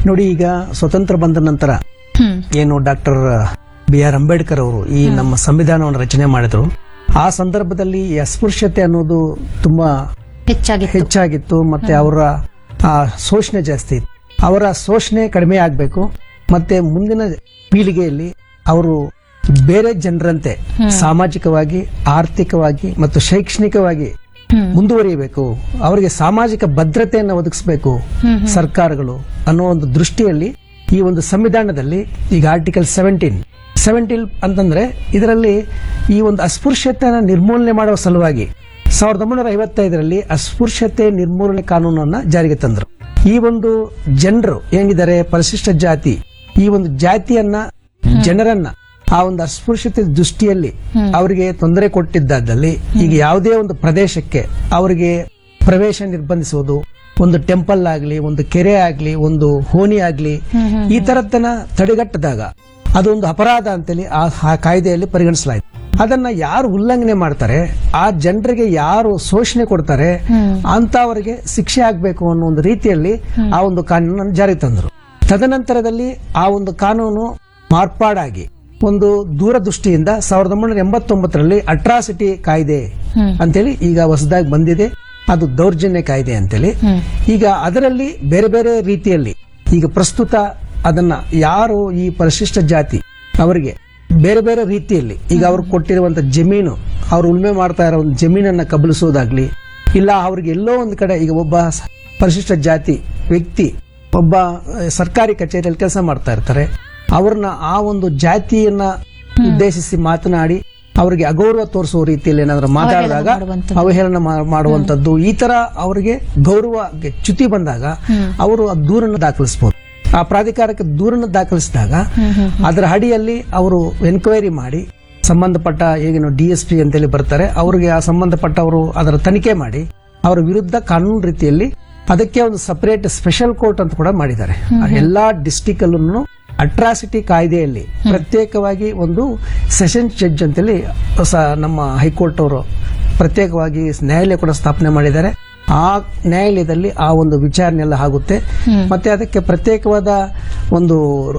ನೋಡಿ ಈಗ ಸ್ವತಂತ್ರ ಬಂದ ನಂತರ ಹ್ಮ್ ಏನು ಡಾಕ್ಟರ್ ಬಿ ಆರ್ ಅಂಬೇಡ್ಕರ್ ಅವರು ಈ ನಮ್ಮ ಸಂವಿಧಾನವನ್ನು ರಚನೆ ಮಾಡಿದ್ರು ಆ ಸಂದರ್ಭದಲ್ಲಿ ಈ ಅಸ್ಪೃಶ್ಯತೆ ಅನ್ನೋದು ತುಂಬಾ ಹೆಚ್ಚಾಗಿ ಹೆಚ್ಚಾಗಿತ್ತು ಮತ್ತೆ ಅವರ ಆ, ಶೋಷಣೆ ಜಾಸ್ತಿ ಇತ್ತು ಅವರ ಶೋಷಣೆ ಕಡಿಮೆ ಆಗಬೇಕು ಮತ್ತೆ ಮುಂದಿನ ಪೀಳಿಗೆಯಲ್ಲಿ ಅವರು ಬೇರೆ ಜನರಂತೆ ಸಾಮಾಜಿಕವಾಗಿ ಆರ್ಥಿಕವಾಗಿ ಮತ್ತು ಶೈಕ್ಷಣಿಕವಾಗಿ ಹ್ಮ್. ಮುಂದುವರಿಯಬೇಕು ಅವರಿಗೆ ಸಾಮಾಜಿಕ ಭದ್ರತೆಯನ್ನು ಒದಗಿಸಬೇಕು ಸರ್ಕಾರಗಳು ಅನ್ನೋ ಒಂದು ದೃಷ್ಟಿಯಲ್ಲಿ ಈ ಒಂದು ಸಂವಿಧಾನದಲ್ಲಿ ಈಗ ಆರ್ಟಿಕಲ್ ಸೆವೆಂಟೀನ್ ಸೆವೆಂಟೀನ್ ಅಂತಂದ್ರೆ ಇದರಲ್ಲಿ ಈ ಒಂದು ಅಸ್ಪೃಶ್ಯತೆಯನ್ನು ನಿರ್ಮೂಲನೆ ಮಾಡುವ ಸಲುವಾಗಿ ಸಾವಿರದ ಒಂಬೈನೂರ ಐವತ್ತೈದರಲ್ಲಿ ಅಸ್ಪೃಶ್ಯತೆ ನಿರ್ಮೂಲನೆ ಕಾನೂನನ್ನ ಜಾರಿಗೆ ತಂದರು ಈ ಒಂದು ಜನರು ಏನಿದ್ದಾರೆ ಪರಿಶಿಷ್ಟ ಜಾತಿ ಈ ಒಂದು ಜಾತಿಯನ್ನ ಜನರನ್ನ ಆ ಒಂದು ಅಸ್ಪೃಶ್ಯತೆ ದೃಷ್ಟಿಯಲ್ಲಿ ಅವರಿಗೆ ತೊಂದರೆ ಕೊಟ್ಟಿದ್ದಲ್ಲಿ ಈಗ ಯಾವುದೇ ಒಂದು ಪ್ರದೇಶಕ್ಕೆ ಅವರಿಗೆ ಪ್ರವೇಶ ನಿರ್ಬಂಧಿಸುವುದು ಒಂದು ಟೆಂಪಲ್ ಆಗ್ಲಿ ಒಂದು ಕೆರೆ ಆಗ್ಲಿ ಒಂದು ಹೋನಿ ಆಗ್ಲಿ ಈ ತರದ್ದನ್ನ ತಡೆಗಟ್ಟದಾಗ ಅದೊಂದು ಅಪರಾಧ ಅಂತೇಳಿ ಆ ಆ ಕಾಯ್ದೆಯಲ್ಲಿ ಪರಿಗಣಿಸಲಾಯಿತು ಅದನ್ನ ಯಾರು ಉಲ್ಲಂಘನೆ ಮಾಡ್ತಾರೆ ಆ ಜನರಿಗೆ ಯಾರು ಶೋಷಣೆ ಕೊಡ್ತಾರೆ ಅಂತವರಿಗೆ ಶಿಕ್ಷೆ ಆಗ್ಬೇಕು ಅನ್ನೋ ಒಂದು ರೀತಿಯಲ್ಲಿ ಆ ಒಂದು ಕಾನೂನನ್ನು ಜಾರಿಗೆ ತಂದರು ತದನಂತರದಲ್ಲಿ ಆ ಒಂದು ಕಾನೂನು ಮಾರ್ಪಾಡಾಗಿ ಒಂದು ದೂರದೃಷ್ಟಿಯಿಂದ ಸಾವಿರದ ಒಂಬೈನೂರ ಎಂಬತ್ತೊಂಬತ್ತರಲ್ಲಿ ಅಟ್ರಾಸಿಟಿ ಕಾಯ್ದೆ ಅಂತೇಳಿ ಈಗ ಹೊಸದಾಗಿ ಬಂದಿದೆ ಅದು ದೌರ್ಜನ್ಯ ಕಾಯ್ದೆ ಅಂತೇಳಿ ಈಗ ಅದರಲ್ಲಿ ಬೇರೆ ಬೇರೆ ರೀತಿಯಲ್ಲಿ ಈಗ ಪ್ರಸ್ತುತ ಅದನ್ನ ಯಾರು ಈ ಪರಿಶಿಷ್ಟ ಜಾತಿ ಅವರಿಗೆ ಬೇರೆ ಬೇರೆ ರೀತಿಯಲ್ಲಿ ಈಗ ಅವ್ರು ಕೊಟ್ಟಿರುವಂತ ಜಮೀನು ಅವ್ರು ಉಳ್ಮೆ ಮಾಡ್ತಾ ಇರೋ ಒಂದು ಜಮೀನನ್ನ ಕಬಲಿಸೋದಾಗ್ಲಿ ಇಲ್ಲ ಅವ್ರಿಗೆ ಎಲ್ಲೋ ಒಂದು ಕಡೆ ಈಗ ಒಬ್ಬ ಸ- ಪರಿಶಿಷ್ಟ ಜಾತಿ ವ್ಯಕ್ತಿ ಒಬ್ಬ ಅಹ್, ಸರ್ಕಾರಿ ಕಚೇರಿಯಲ್ಲಿ ಕೆಲಸ ಮಾಡ್ತಾ ಇರ್ತಾರೆ ಅವ್ರನ್ನ ಆ ಒಂದು ಜಾತಿಯನ್ನ ಉದ್ದೇಶಿಸಿ ಮಾತನಾಡಿ ಅವರಿಗೆ ಅಗೌರವ ತೋರಿಸುವ ರೀತಿಯಲ್ಲಿ ಏನಾದ್ರು ಮಾತಾಡಿದಾಗ ಮಾಡುವಂಥದ್ದು. ಅವಹೇಳನ ಮಾ- ಮಾಡುವಂತದ್ದು ಈ ತರ ಅವರಿಗೆ ಗೌರವ ಚ್ಯುತಿ ಬಂದಾಗ ಅವರು ಆ ದೂರನ್ನು ದಾಖಲಿಸಬಹುದು ಆ ಪ್ರಾಧಿಕಾರಕ್ಕೆ ದೂರನ್ನು ದಾಖಲಿಸಿದಾಗ ಅದರ ಅಡಿಯಲ್ಲಿ ಅವರು ಎನ್ಕ್ವೈರಿ ಮಾಡಿ ಸಂಬಂಧಪಟ್ಟ ಈಗಿನ ಡಿ ಎಸ್ ಪಿ ಅಂತೇಳಿ ಬರ್ತಾರೆ ಅವರಿಗೆ ಆ ಸಂಬಂಧಪಟ್ಟವರು ಅದರ ತನಿಖೆ ಮಾಡಿ ಅವರ ವಿರುದ್ಧ ಕಾನೂನು ರೀತಿಯಲ್ಲಿ ಅದಕ್ಕೆ ಒಂದು ಸಪರೇಟ್ ಸ್ಪೆಷಲ್ ಕೋರ್ಟ್ ಅಂತ ಕೂಡ ಮಾಡಿದ್ದಾರೆ ಆ ಎಲ್ಲಾ ಡಿಸ್ಟಿಕ್ ಅಲ್ಲೂ ಅಟ್ರಾಸಿಟಿ ಕಾಯ್ದೆಯಲ್ಲಿ ಪ್ರತ್ಯೇಕವಾಗಿ ಒಂದು ಸೆಷನ್ ಜಡ್ಜ್ ಅಂತೇಳಿ ಹೊಸ ನಮ್ಮ ಹೈಕೋರ್ಟ್ ಅವರು ಪ್ರತ್ಯೇಕವಾಗಿ ನ್ಯಾಯಾಲಯ ಕೂಡ ಸ್ಥಾಪನೆ ಮಾಡಿದ್ದಾರೆ ಆ ನ್ಯಾಯಾಲಯದಲ್ಲಿ ಆ ಒಂದು ವಿಚಾರಣೆ ಎಲ್ಲ ಆಗುತ್ತೆ ಮತ್ತೆ ಅದಕ್ಕೆ ಪ್ರತ್ಯೇಕವಾದ ಒಂದು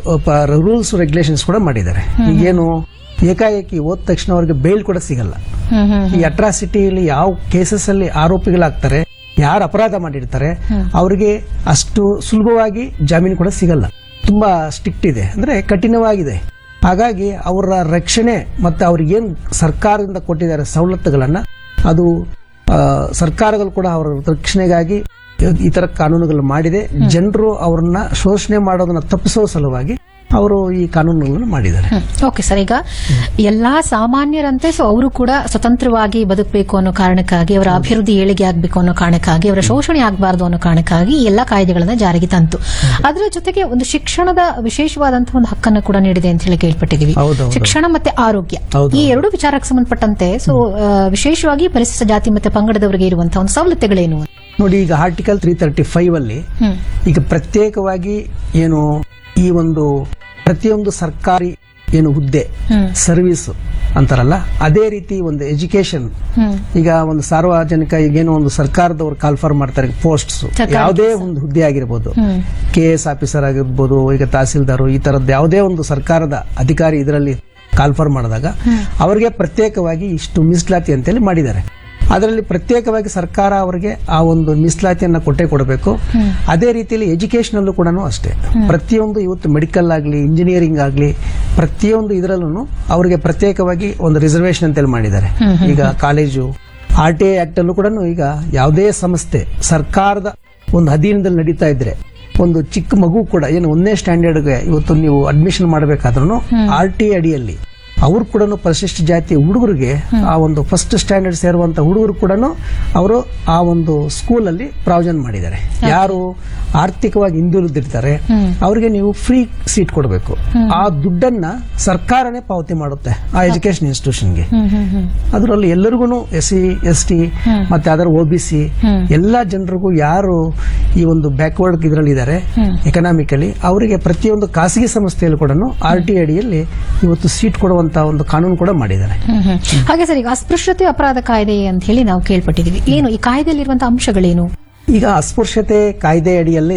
ರೂಲ್ಸ್ ರೆಗ್ಯುಲೇಷನ್ಸ್ ಕೂಡ ಮಾಡಿದ್ದಾರೆ ಈಗೇನು ಏಕಾಏಕಿ ಹೋದ ತಕ್ಷಣ ಅವರಿಗೆ ಬೇಲ್ ಕೂಡ ಸಿಗಲ್ಲ ಹ್ಮ್ ಹ್ಮ್ ಈ ಅಟ್ರಾಸಿಟಿಯಲ್ಲಿ ಯಾವ ಕೇಸಸ್ ಅಲ್ಲಿ ಆರೋಪಿಗಳಾಗ್ತಾರೆ ಯಾರು ಅಪರಾಧ ಮಾಡಿರ್ತಾರೆ ಅವರಿಗೆ ಅಷ್ಟು ಸುಲಭವಾಗಿ ಜಾಮೀನು ಕೂಡ ಸಿಗಲ್ಲ ತುಂಬಾ ಸ್ಟ್ರಿಕ್ಟ್ ಇದೆ ಅಂದ್ರೆ ಕಠಿಣವಾಗಿದೆ ಹಾಗಾಗಿ ಅವರ ರಕ್ಷಣೆ ಮತ್ತೆ ಅವ್ರಿಗೆ ಏನ್ ಸರ್ಕಾರದಿಂದ ಕೊಟ್ಟಿದ್ದಾರೆ ಸವಲತ್ತುಗಳನ್ನ ಅದು ಆ, ಸರ್ಕಾರಗಳು ಕೂಡ ಅವರ ರಕ್ಷಣೆಗಾಗಿ ಈ ತರ ಕಾನೂನುಗಳು ಮಾಡಿದೆ ಜನರು ಅವ್ರನ್ನ ಶೋಷಣೆ ಮಾಡೋದನ್ನ ತಪ್ಪಿಸೋ ಸಲುವಾಗಿ ಅವರು ಈ ಕಾನೂನುಗಳನ್ನು ಮಾಡಿದ್ದಾರೆ ಓಕೆ ಸರ್ ಈಗ ಎಲ್ಲಾ ಸಾಮಾನ್ಯರಂತೆ ಸೊ ಅವರು ಕೂಡ ಸ್ವತಂತ್ರವಾಗಿ ಬದುಕಬೇಕು ಅನ್ನೋ ಕಾರಣಕ್ಕಾಗಿ ಅವರ ಅಭಿವೃದ್ಧಿ ಏಳಿಗೆ ಆಗಬೇಕು ಅನ್ನೋ ಕಾರಣಕ್ಕಾಗಿ ಅವರ ಶೋಷಣೆ ಆಗಬಾರದು ಅನ್ನೋ ಕಾರಣಕ್ಕಾಗಿ ಈ ಎಲ್ಲಾ ಕಾಯ್ದೆಗಳನ್ನ ಜಾರಿಗೆ ತಂತು ಅದರ ಜೊತೆಗೆ ಒಂದು ಶಿಕ್ಷಣದ ವಿಶೇಷವಾದಂತಹ ಒಂದು ಹಕ್ಕನ್ನು ಕೂಡ ನೀಡಿದೆ ಅಂತ ಹೇಳಿ ಕೇಳ್ಪಟ್ಟಿದೀವಿ ಹೌದೌದು. ಶಿಕ್ಷಣ ಮತ್ತೆ ಆರೋಗ್ಯ ಹೌದು. ಈ ಎರಡು ವಿಚಾರಕ್ಕೆ ಸಂಬಂಧಪಟ್ಟಂತೆ ಸೊ ವಿಶೇಷವಾಗಿ ಪರಿಶಿಷ್ಟ ಜಾತಿ ಮತ್ತೆ ಪಂಗಡದವರಿಗೆ ಇರುವಂತಹ ಒಂದು ಸವಲತ್ತುಗಳೇನು ನೋಡಿ ಈಗ ಆರ್ಟಿಕಲ್ ತ್ರೀ ತರ್ಟಿ ಫೈವ್ ಅಲ್ಲಿ ಹ್ಮ್ ಈಗ ಪ್ರತ್ಯೇಕವಾಗಿ ಏನು ಈ ಒಂದು ಪ್ರತಿಯೊಂದು ಸರ್ಕಾರಿ ಏನು ಹುದ್ದೆ ಹ್ಮ್. ಸರ್ವಿಸ್ ಅಂತಾರಲ್ಲ ಅದೇ ರೀತಿ ಒಂದು ಎಜುಕೇಶನ್ ಹ್ಮ್ ಈಗ ಒಂದು ಸಾರ್ವಜನಿಕ ಈಗೇನೋ ಒಂದು ಸರ್ಕಾರದವರು ಕಾಲ್ಫರ್ ಮಾಡ್ತಾರೆ ಪೋಸ್ಟ್ಸ್ ಸರ್ಕಾರಿ ಯಾವುದೇ ಒಂದು ಹುದ್ದೆ ಆಗಿರ್ಬೋದು ಹ್ಮ್. ಕೆ ಎಸ್ ಆಫೀಸರ್ ಆಗಿರ್ಬೋದು ಈಗ ತಹಸೀಲ್ದಾರು ಈ ತರದ್ದು ಯಾವುದೇ ಒಂದು ಸರ್ಕಾರದ ಅಧಿಕಾರಿ ಇದರಲ್ಲಿ ಕಾಲ್ಫರ್ ಮಾಡಿದಾಗ ಅವರಿಗೆ ಪ್ರತ್ಯೇಕವಾಗಿ ಇಷ್ಟು ಮೀಸಲಾತಿ ಅಂತೇಳಿ ಮಾಡಿದ್ದಾರೆ ಅದರಲ್ಲಿ ಪ್ರತ್ಯೇಕವಾಗಿ ಸರ್ಕಾರ ಅವರಿಗೆ ಆ ಒಂದು ಮೀಸಲಾತಿಯನ್ನ ಕೊಟ್ಟೆ ಕೊಡಬೇಕು ಅದೇ ರೀತಿಯಲ್ಲಿ ಎಜುಕೇಶನ್ ಅಲ್ಲೂ ಕೂಡ ಅಷ್ಟೇ ಪ್ರತಿಯೊಂದು ಇವತ್ತು ಮೆಡಿಕಲ್ ಆಗಲಿ ಇಂಜಿನಿಯರಿಂಗ್ ಆಗಲಿ ಪ್ರತಿಯೊಂದು ಇದರಲ್ಲೂ ಅವರಿಗೆ ಪ್ರತ್ಯೇಕವಾಗಿ ಒಂದು ರಿಸರ್ವೇಶನ್ ಅಂತೇಳಿ ಮಾಡಿದ್ದಾರೆ ಈಗ college R T I act ಅಲ್ಲೂ ಕೂಡ ಈಗ ಯಾವುದೇ ಸಂಸ್ಥೆ ಸರ್ಕಾರದ ಒಂದು ಅಧೀನದಲ್ಲಿ ನಡೀತಾ ಇದ್ರೆ ಒಂದು ಚಿಕ್ಕ ಮಗು ಕೂಡ ಏನು ಒಂದನೇ ಸ್ಟ್ಯಾಂಡರ್ಡ್ಗೆ ಇವತ್ತು ನೀವು ಅಡ್ಮಿಷನ್ ಮಾಡಬೇಕಾದ್ರೂ ಆರ್ ಟಿ ಅಡಿಯಲ್ಲಿ ಅವ್ರು ಕೂಡ ಪರಿಶಿಷ್ಟ ಜಾತಿ ಹುಡುಗರಿಗೆ ಆ ಒಂದು ಫಸ್ಟ್ ಸ್ಟ್ಯಾಂಡರ್ಡ್ ಸೇರುವಂತ ಹುಡುಗರು ಕೂಡ ಅವರು ಆ ಒಂದು ಸ್ಕೂಲ್ ಅಲ್ಲಿ ಪ್ರಾವಿಷನ್ ಮಾಡಿದ್ದಾರೆ ಯಾರು ಆರ್ಥಿಕವಾಗಿ ಹಿಂದುಳಿದಿರ್ತಾರೆ ಅವರಿಗೆ ನೀವು ಫ್ರೀ ಸೀಟ್ ಕೊಡಬೇಕು ಆ ದುಡ್ಡನ್ನ ಸರ್ಕಾರನೇ ಪಾವತಿ ಮಾಡುತ್ತೆ ಆ ಎಜುಕೇಶನ್ ಇನ್ಸ್ಟಿಟ್ಯೂಷನ್ಗೆ ಹ್ಮ್ ಹ್ಮ್ ಹ್ಮ್ ಅದರಲ್ಲಿ ಎಲ್ಲರಿಗೂ ಎಸ್ ಸಿ ಎಸ್ ಟಿ ಮತ್ತೆ ಅದರ ಒ ಬಿ ಸಿ ಎಲ್ಲಾ ಜನರಿಗೂ ಯಾರು ಈ ಒಂದು ಬ್ಯಾಕ್ವರ್ಡ್ ಇದರಲ್ಲಿ ಇದ್ದಾರೆ ಎಕನಾಮಿಕಲಿ ಅವರಿಗೆ ಪ್ರತಿಯೊಂದು ಖಾಸಗಿ ಸಂಸ್ಥೆಯಲ್ಲಿ ಕೂಡ ಆರ್ ಟಿ ಅಡಿಯಲ್ಲಿ ಇವತ್ತು ಸೀಟ್ ಕೊಡುವಂತ ಒಂದು ಕಾನೂನು ಕೂಡ ಮಾಡಿದ್ದಾರೆ ಹ್ಮ್ ಹ್ಮ್. ಹಾಗೆ ಸರ್ ಈಗ ಅಸ್ಪೃಶ್ಯತೆ ಅಪರಾಧ ಕಾಯ್ದೆ ಅಂತ ಹೇಳಿ ನಾವು ಕೇಳ್ಪಟ್ಟಿದೀವಿ ಏನು ಈ ಕಾಯ್ದೆಯಲ್ಲಿರುವಂತಹ ಅಂಶಗಳೇನು ಈಗ ಅಸ್ಪೃಶ್ಯತೆ ಕಾಯ್ದೆ ಅಡಿಯಲ್ಲಿ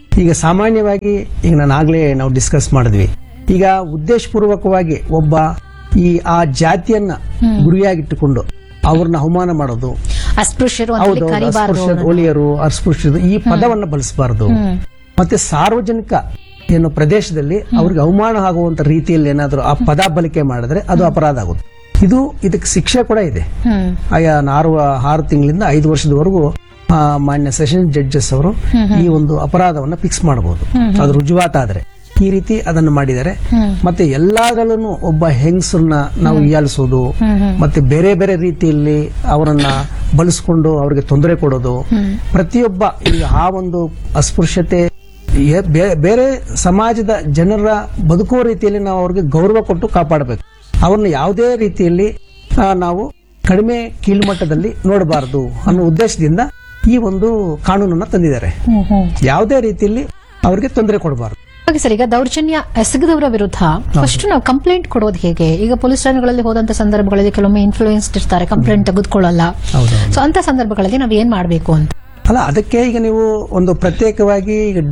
ಈಗ ಸಾಮಾನ್ಯವಾಗಿ ಈಗ ನಾನು ಆಗ್ಲೇ ನಾವು ಡಿಸ್ಕಸ್ ಮಾಡಿದ್ವಿ ಈಗ ಉದ್ದೇಶಪೂರ್ವಕವಾಗಿ ಒಬ್ಬ ಈ ಆ ಜಾತಿಯನ್ನ ಗುರಿಯಾಗಿಟ್ಟುಕೊಂಡು ಅವ್ರನ್ನ ಅವಮಾನ ಮಾಡೋದು ಅಸ್ಪೃಶ್ಯರು ಅಂತ ಹೌದು ಕರಿಬಾರ್ದು ಅಸ್ಪೃಶ್ಯ ಒಲಿಯರು ಅಸ್ಪೃಶ್ಯರು ಈ ಪದವನ್ನ ಬಳಸಬಾರದು ಮತ್ತೆ ಸಾರ್ವಜನಿಕ ಏನು ಪ್ರದೇಶದಲ್ಲಿ ಅವ್ರಿಗೆ ಅವಮಾನ ಆಗುವಂತ ರೀತಿಯಲ್ಲಿ ಏನಾದ್ರು ಆ ಪದ ಬಳಕೆ ಮಾಡಿದ್ರೆ ಅದು ಅಪರಾಧ ಆಗುತ್ತೆ ಇದು ಇದಕ್ಕೆ ಶಿಕ್ಷೆ ಕೂಡ ಇದೆ ಹ್ಮ್ ಆಯಾ ಆರು ಆರು ತಿಂಗಳಿಂದ ಐದು ವರ್ಷದವರೆಗೂ ಆ, ಮಾನ್ಯ ಸೆಷನ್ ಜಡ್ಜಸ್ ಅವರು ಈ ಒಂದು ಅಪರಾಧವನ್ನ ಫಿಕ್ಸ್ ಮಾಡಬಹುದು ಅದು ರುಜುವಾತಾದ್ರೆ ಈ ರೀತಿ ಅದನ್ನು ಮಾಡಿದ್ದಾರೆ ಮತ್ತೆ ಎಲ್ಲಾದ್ರಲ್ಲೂ ಒಬ್ಬ ಹೆಂಗಸರನ್ನ ನಾವು ಹೀಯಾಳಿಸೋದು ಮತ್ತೆ ಬೇರೆ ಬೇರೆ ರೀತಿಯಲ್ಲಿ ಅವರನ್ನ ಬಳಸ್ಕೊಂಡು ಅವರಿಗೆ ತೊಂದರೆ ಕೊಡೋದು ಪ್ರತಿಯೊಬ್ಬ ಈಗ ಆ ಒಂದು ಅಸ್ಪೃಶ್ಯತೆ ಏ- ಬೇ- ಬೇರೆ ಸಮಾಜದ ಜನರ ಬದುಕುವ ರೀತಿಯಲ್ಲಿ ನಾವು ಅವ್ರಿಗೆ ಗೌರವ ಕೊಟ್ಟು ಕಾಪಾಡಬೇಕು ಅವ್ರನ್ನ ಯಾವುದೇ ರೀತಿಯಲ್ಲಿ ಆ, ನಾವು ಕಡಿಮೆ ಕೀಳ್ಮಟ್ಟದಲ್ಲಿ ನೋಡಬಾರದು ಅನ್ನೋ ಉದ್ದೇಶದಿಂದ ಈ ಒಂದು ಕಾನೂನನ್ನ ತಂದಿದ್ದಾರೆ ಹ್ಮ್ ಹ್ಮ್ ಯಾವುದೇ ರೀತಿಯಲ್ಲಿ ಅವರಿಗೆ ತೊಂದರೆ ಕೊಡಬಾರದು ಹಾಗೆ ಸರ್ ಈಗ ದೌರ್ಜನ್ಯ ಎಸಗದವರ ವಿರುದ್ಧ ಫಸ್ಟ್ ನಾವು ಕಂಪ್ಲೇಂಟ್ ಕೊಡೋದು ಹೇಗೆ ಈಗ ಪೊಲೀಸ್ ಠಾಣೆಗಳಲ್ಲಿ ಹೋದಂತ ಸಂದರ್ಭಗಳಲ್ಲಿ ಕೆಲವೊಮ್ಮೆ ಇನ್ಫ್ಲೂಯೆನ್ಸ್ಡ್ ಇರ್ತಾರೆ ಕಂಪ್ಲೇಂಟ್ ತೆಗೆದುಕೊಳ್ಳಲ್ಲ ಹೌದು ಸೊ ಅಂತ ಸಂದರ್ಭಗಳಲ್ಲಿ ನಾವು ಏನ್ ಮಾಡ್ಬೇಕು ಅಂತ ಅಲ್ಲ ಅದಕ್ಕೆ ಈಗ ನೀವು ಒಂದು ಪ್ರತ್ಯೇಕವಾಗಿ ಈಗ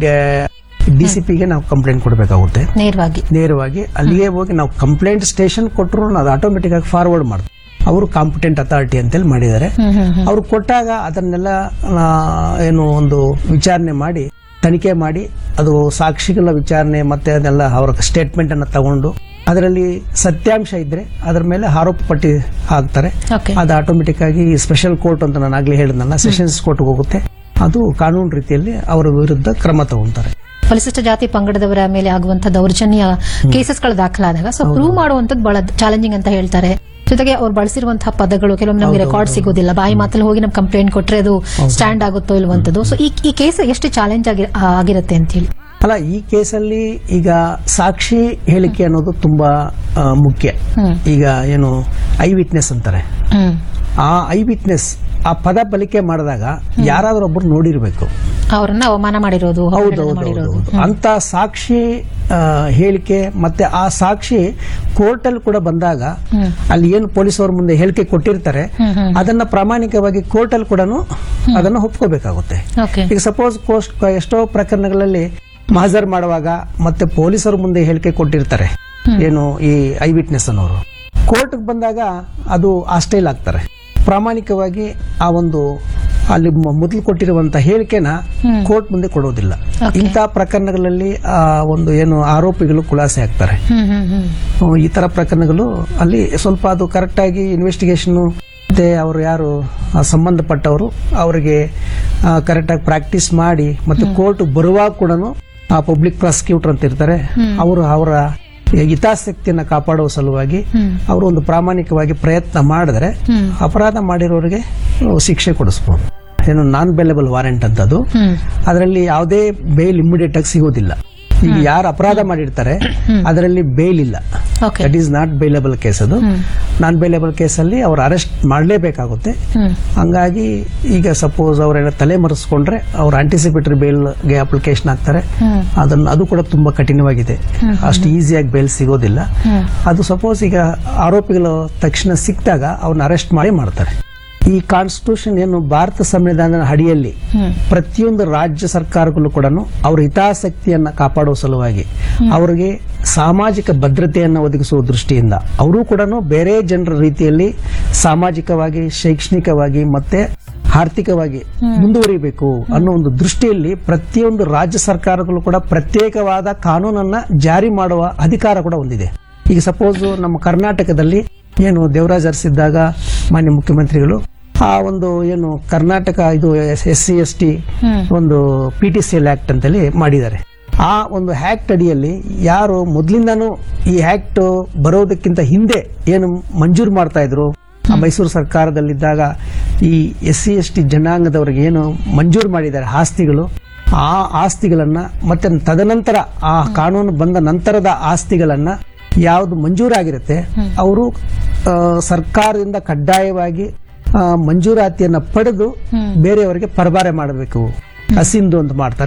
ಡಿಸಿಪಿಗೆ ನಾವು ಕಂಪ್ಲೇಂಟ್ ಕೊಡಬೇಕಾಗುತ್ತೆ ನೇರವಾಗಿ ನೇರವಾಗಿ ಅಲ್ಲಿಗೆ ಹೋಗಿ ನಾವು ಕಂಪ್ಲೇಂಟ್ ಸ್ಟೇಷನ್ ಕೊಟ್ಟರು ಅದು ಆಟೋಮೆಟಿಕ್ ಆಗಿ ಫಾರ್ವರ್ಡ್ ಮಾಡ್ತಾರೆ ಅವರು ಕಾಂಪಿಟೆಂಟ್ ಅಥಾರಿಟಿ ಅಂತೇಳಿ ಮಾಡಿದ್ದಾರೆ ಹ್ಮ್ ಹ್ಮ್ ಹ್ಮ್. ಅವ್ರು ಕೊಟ್ಟಾಗ ಅದನ್ನೆಲ್ಲ ಆ, ಏನು ಒಂದು ವಿಚಾರಣೆ ಮಾಡಿ ತನಿಖೆ ಮಾಡಿ ಅದು ಸಾಕ್ಷಿಗಳ ವಿಚಾರಣೆ ಮತ್ತೆ ಅದೆಲ್ಲ ಅವರ ಸ್ಟೇಟ್ಮೆಂಟ್ ಅನ್ನ ತಗೊಂಡು ಅದರಲ್ಲಿ ಸತ್ಯಾಂಶ ಇದ್ರೆ ಅದರ ಮೇಲೆ ಆರೋಪ ಪಟ್ಟಿ ಹಾಕ್ತಾರೆ ಓಕೆ ಅದು ಆಟೋಮೆಟಿಕ್ ಆಗಿ ಸ್ಪೆಷಲ್ ಕೋರ್ಟ್ ಅಂತ ನಾನು ಆಗ್ಲೇ ಹೇಳಿದ್ನಲ್ಲ ಸೆಷನ್ಸ್ ಕೋರ್ಟ್ ಹೋಗುತ್ತೆ ಅದು ಕಾನೂನು ರೀತಿಯಲ್ಲಿ ಅವರ ವಿರುದ್ಧ ಕ್ರಮ ತಗೊಂತಾರೆ ಪರಿಶಿಷ್ಟ ಜಾತಿ ಪಂಗಡದವರ ಮೇಲೆ ಆಗುವಂತ ದೌರ್ಜನ್ಯ ಕೇಸಸ್ಗಳು ದಾಖಲಾದಾಗ ಸೊ ಪ್ರೂವ್ ಮಾಡುವಂತದ್ದು ಬಹಳ ಚಾಲೆಂಜಿಂಗ್ ಅಂತ ಹೇಳ್ತಾರೆ ಜೊತೆಗೆ ಅವ್ರು ಬಳಸಿರುವಂತಹ ಪದಗಳು ಕೆಲವೊಮ್ಮೆ ನಮಗೆ ರೆಕಾರ್ಡ್ ಸಿಗೋದಿಲ್ಲ ಬಾಯಿ ಮಾತಲ್ಲಿ ಹೋಗಿ ನಮ್ ಕಂಪ್ಲೇಂಟ್ ಕೊಟ್ರೆ ಅದು ಸ್ಟ್ಯಾಂಡ್ ಆಗುತ್ತೋ ಇಲ್ವಂತದ್ದು ಸೊ ಈ ಈ ಕೇಸ್ ಎಷ್ಟು ಚಾಲೆಂಜ್ ಆಗಿ ಆಗಿರುತ್ತೆ ಅಂತ ಹೇಳಿ ಅಲ್ಲ ಈ ಕೇಸಲ್ಲಿ ಈಗ ಸಾಕ್ಷಿ ಹೇಳಿಕೆ ಅನ್ನೋದು ತುಂಬಾ ಆ, ಮುಖ್ಯ ಹ್ಮ್. ಈಗ ಏನು ಐ ವಿಟ್ನೆಸ್ ಅಂತಾರೆ ಹ್ಮ್ ಆ ಐ ವಿಟ್ನೆಸ್ ಆ ಪದ ಬಳಕೆ ಮಾಡಿದಾಗ ಯಾರಾದ್ರೂ ಒಬ್ರು ನೋಡಿರ್ಬೇಕು ಅವರನ್ನ ಅವಮಾನ ಮಾಡಿರೋದು ಹೌದು ಅವಹೇಳನ ಹೌದು ಮಾಡಿರೋದು ಹೌದು ಅಂತ ಸಾಕ್ಷಿ ಆ, ಹೇಳಿಕೆ ಮತ್ತೆ ಆ ಸಾಕ್ಷಿ ಕೋರ್ಟ್ ಅಲ್ಲಿ ಕೂಡ ಬಂದಾಗ ಅಲ್ಲಿ ಏನು ಪೊಲೀಸರ ಮುಂದೆ ಹೇಳಿಕೆ ಕೊಟ್ಟಿರ್ತಾರೆ ಹ್ಮ್, ಹ್ಮ್. ಅದನ್ನ ಪ್ರಾಮಾಣಿಕವಾಗಿ ಕೋರ್ಟ್ ಅಲ್ಲಿ ಕೂಡ ಅದನ್ನ ಒಪ್ಕೋಬೇಕಾಗುತ್ತೆ ಓಕೆ ಈಗ ಸಪೋಸ್ ಕೋಸ್ಟ್ ಎಷ್ಟೋ ಪ್ರಕರಣಗಳಲ್ಲಿ ಮಹಜರ್ ಮಾಡುವಾಗ ಮತ್ತೆ ಪೊಲೀಸರ ಮುಂದೆ ಹೇಳಿಕೆ ಕೊಟ್ಟಿರ್ತಾರೆ ಏನು ಈ ಐ ವಿಟ್ನೆಸ್ ಅನ್ನೋರು ಕೋರ್ಟ್ ಬಂದಾಗ ಅದು ಆಸ್ಟೈಲ್ ಆಗ್ತಾರೆ ಪ್ರಾಮಾಣಿಕವಾಗಿ ಆ ಒಂದು ಅಲ್ಲಿ ಮ- ಮೊದಲು ಕೊಟ್ಟಿರುವಂತ ಹೇಳಿಕೆನ ಕೋರ್ಟ್ ಮುಂದೆ ಕೊಡೋದಿಲ್ಲ Okay. ಇಂಥ ಪ್ರಕರಣಗಳಲ್ಲಿ ಆ ಒಂದು ಏನು ಆರೋಪಿಗಳು ಖುಲಾಸೆ ಆಗ್ತಾರೆ ಹ್ಮ್ ಹ್ಮ್ ಹ್ಮ್ ಹ್ಮ್, ಈ ತರ ಪ್ರಕರಣಗಳು ಅಲ್ಲಿ ಸ್ವಲ್ಪ ಅದು ಕರೆಕ್ಟ್ ಆಗಿ ಇನ್ವೆಸ್ಟಿಗೇಷನ್ ಮತ್ತೆ ಅವರು ಯಾರು ಆ, ಸಂಬಂಧಪಟ್ಟವರು ಅವರಿಗೆ ಕರೆಕ್ಟ್ ಆಗಿ ಪ್ರಾಕ್ಟೀಸ್ ಮಾಡಿ ಮತ್ತೆ ಕೋರ್ಟ್ ಬರುವಾಗ ಕೂಡ ಆ ಪಬ್ಲಿಕ್ ಪ್ರಾಸಿಕ್ಯೂಟರ್ ಅಂತ ಇರ್ತಾರೆ ಅವರು ಅವರ ಹಿತಾಸಕ್ತಿಯನ್ನ ಕಾಪಾಡುವ ಸಲುವಾಗಿ ಅವರು ಒಂದು ಪ್ರಾಮಾಣಿಕವಾಗಿ ಪ್ರಯತ್ನ ಮಾಡಿದ್ರೆ ಅಪರಾಧ ಮಾಡಿರೋರಿಗೆ ಶಿಕ್ಷೆ ಕೊಡಿಸಬಹುದು ಏನು ನಾನ್ ಬೇಲೆಬಲ್ ವಾರೆಂಟ್ ಅಂತದ್ದು ಹ್ಮ್ ಅದರಲ್ಲಿ ಯಾವುದೇ ಬೇಲ್ ಇಮಿಡಿಯೇಟ್ ಆಗಿ ಸಿಗೋದಿಲ್ಲ ಈಗ ಯಾರು ಅಪರಾಧ ಮಾಡಿರ್ತಾರೆ ಅದರಲ್ಲಿ ಬೇಲ್ ಇಲ್ಲ okay that is not bailable case ಅದು ನಾನ್ ಬೇಲೆಬಲ್ ಕೇಸಲ್ಲಿ ಅವ್ರು ಅರೆಸ್ಟ್ ಮಾಡಲೇಬೇಕಾಗುತ್ತೆ ಹ್ಮ್ ಹಂಗಾಗಿ ಈಗ ಸಪೋಸ್ ಅವ್ರೇನ ತಲೆ ಮರೆಸ್ಕೊಂಡ್ರೆ ಅವ್ರು ಆಂಟಿಸಿಪೇಟರಿ ಬೇಲ್ಗೆ ಅಪ್ಲಿಕೇಶನ್ ಹಾಕ್ತಾರೆ ಹ್ಮ್ ಅದನ್ನ ಅದು ಕೂಡ ತುಂಬಾ ಕಠಿಣವಾಗಿದೆ ಅಷ್ಟು ಈಸಿಯಾಗಿ ಬೇಲ್ ಸಿಗೋದಿಲ್ಲ ಹ್ಮ್ ಅದು ಸಪೋಸ್ ಈಗ ಆರೋಪಿಗಳು ತಕ್ಷಣ ಸಿಕ್ಕಿದಾಗ ಅವ್ರನ್ನ ಅರೆಸ್ಟ್ ಮಾಡಿ ಮಾಡ್ತಾರೆ ಈ ಕಾನ್ಸ್ಟಿಟ್ಯೂಷನ್ ಏನು ಭಾರತ ಸಂವಿಧಾನದ ಅಡಿಯಲ್ಲಿ ಹ್ಮ್ ಪ್ರತಿಯೊಂದು ರಾಜ್ಯ ಸರ್ಕಾರಗಳು ಕೂಡ ಅವರ ಹಿತಾಸಕ್ತಿಯನ್ನ ಕಾಪಾಡುವ ಸಲುವಾಗಿ ಅವರಿಗೆ ಸಾಮಾಜಿಕ ಭದ್ರತೆಯನ್ನು ಒದಗಿಸುವ ದೃಷ್ಟಿಯಿಂದ ಅವರು ಕೂಡ ಬೇರೆ ಜನರ ರೀತಿಯಲ್ಲಿ ಸಾಮಾಜಿಕವಾಗಿ ಶೈಕ್ಷಣಿಕವಾಗಿ ಮತ್ತೆ ಆರ್ಥಿಕವಾಗಿ ಮುಂದುವರಿಬೇಕು ಅನ್ನೋ ಒಂದು ದೃಷ್ಟಿಯಲ್ಲಿ ಪ್ರತಿಯೊಂದು ರಾಜ್ಯ ಸರ್ಕಾರಗಳು ಕೂಡ ಪ್ರತ್ಯೇಕವಾದ ಕಾನೂನನ್ನ ಜಾರಿ ಮಾಡುವ ಅಧಿಕಾರ ಕೂಡ ಹೊಂದಿದೆ ಈಗ ಸಪೋಸ್ ನಮ್ಮ ಕರ್ನಾಟಕದಲ್ಲಿ ಏನು ದೇವರಾಜ್ ಅರಸಿದ್ದಾಗ ಮಾನ್ಯ ಮುಖ್ಯಮಂತ್ರಿಗಳು ಆ ಒಂದು ಏನು ಕರ್ನಾಟಕ ಇದು ಎಸ್ ಸಿ ಎಸ್ ಟಿ ಹ್ಮ್ ಒಂದು P T C L act ಅಂತೇಳಿ ಮಾಡಿದ್ದಾರೆ ಆ ಒಂದು ಆಕ್ಟ್ ಅಡಿಯಲ್ಲಿ ಯಾರು ಮೊದಲಿಂದಾನು ಈ ಆಕ್ಟ್ ಬರೋದಕ್ಕಿಂತ ಹಿಂದೆ ಏನು ಮಂಜೂರು ಮಾಡ್ತಾ ಇದ್ರು ಆ ಮೈಸೂರು ಸರ್ಕಾರದಲ್ಲಿದ್ದಾಗ ಈ ಎಸ್ ಸಿ ಎಸ್ ಟಿ ಜನಾಂಗದವರಿಗೆ ಏನು ಮಂಜೂರು ಮಾಡಿದ್ದಾರೆ ಆಸ್ತಿಗಳು ಆ ಆಸ್ತಿಗಳನ್ನ ಮತ್ತೆ ತದನಂತರ ಆ ಕಾನೂನು ಬಂದ ನಂತರದ ಆಸ್ತಿಗಳನ್ನ ಯಾವುದು ಮಂಜೂರಾಗಿರುತ್ತೆ ಅವರು ಆ, ಸರ್ಕಾರದಿಂದ ಕಡ್ಡಾಯವಾಗಿ ಆ, ಮಂಜೂರಾತಿಯನ್ನ ಪಡೆದು ಬೇರೆಯವರಿಗೆ ಪರಬಾರೆ ಮಾಡಬೇಕು ಹಸಿಂದು ಅಂತ ಮಾಡ್ತಾರೆ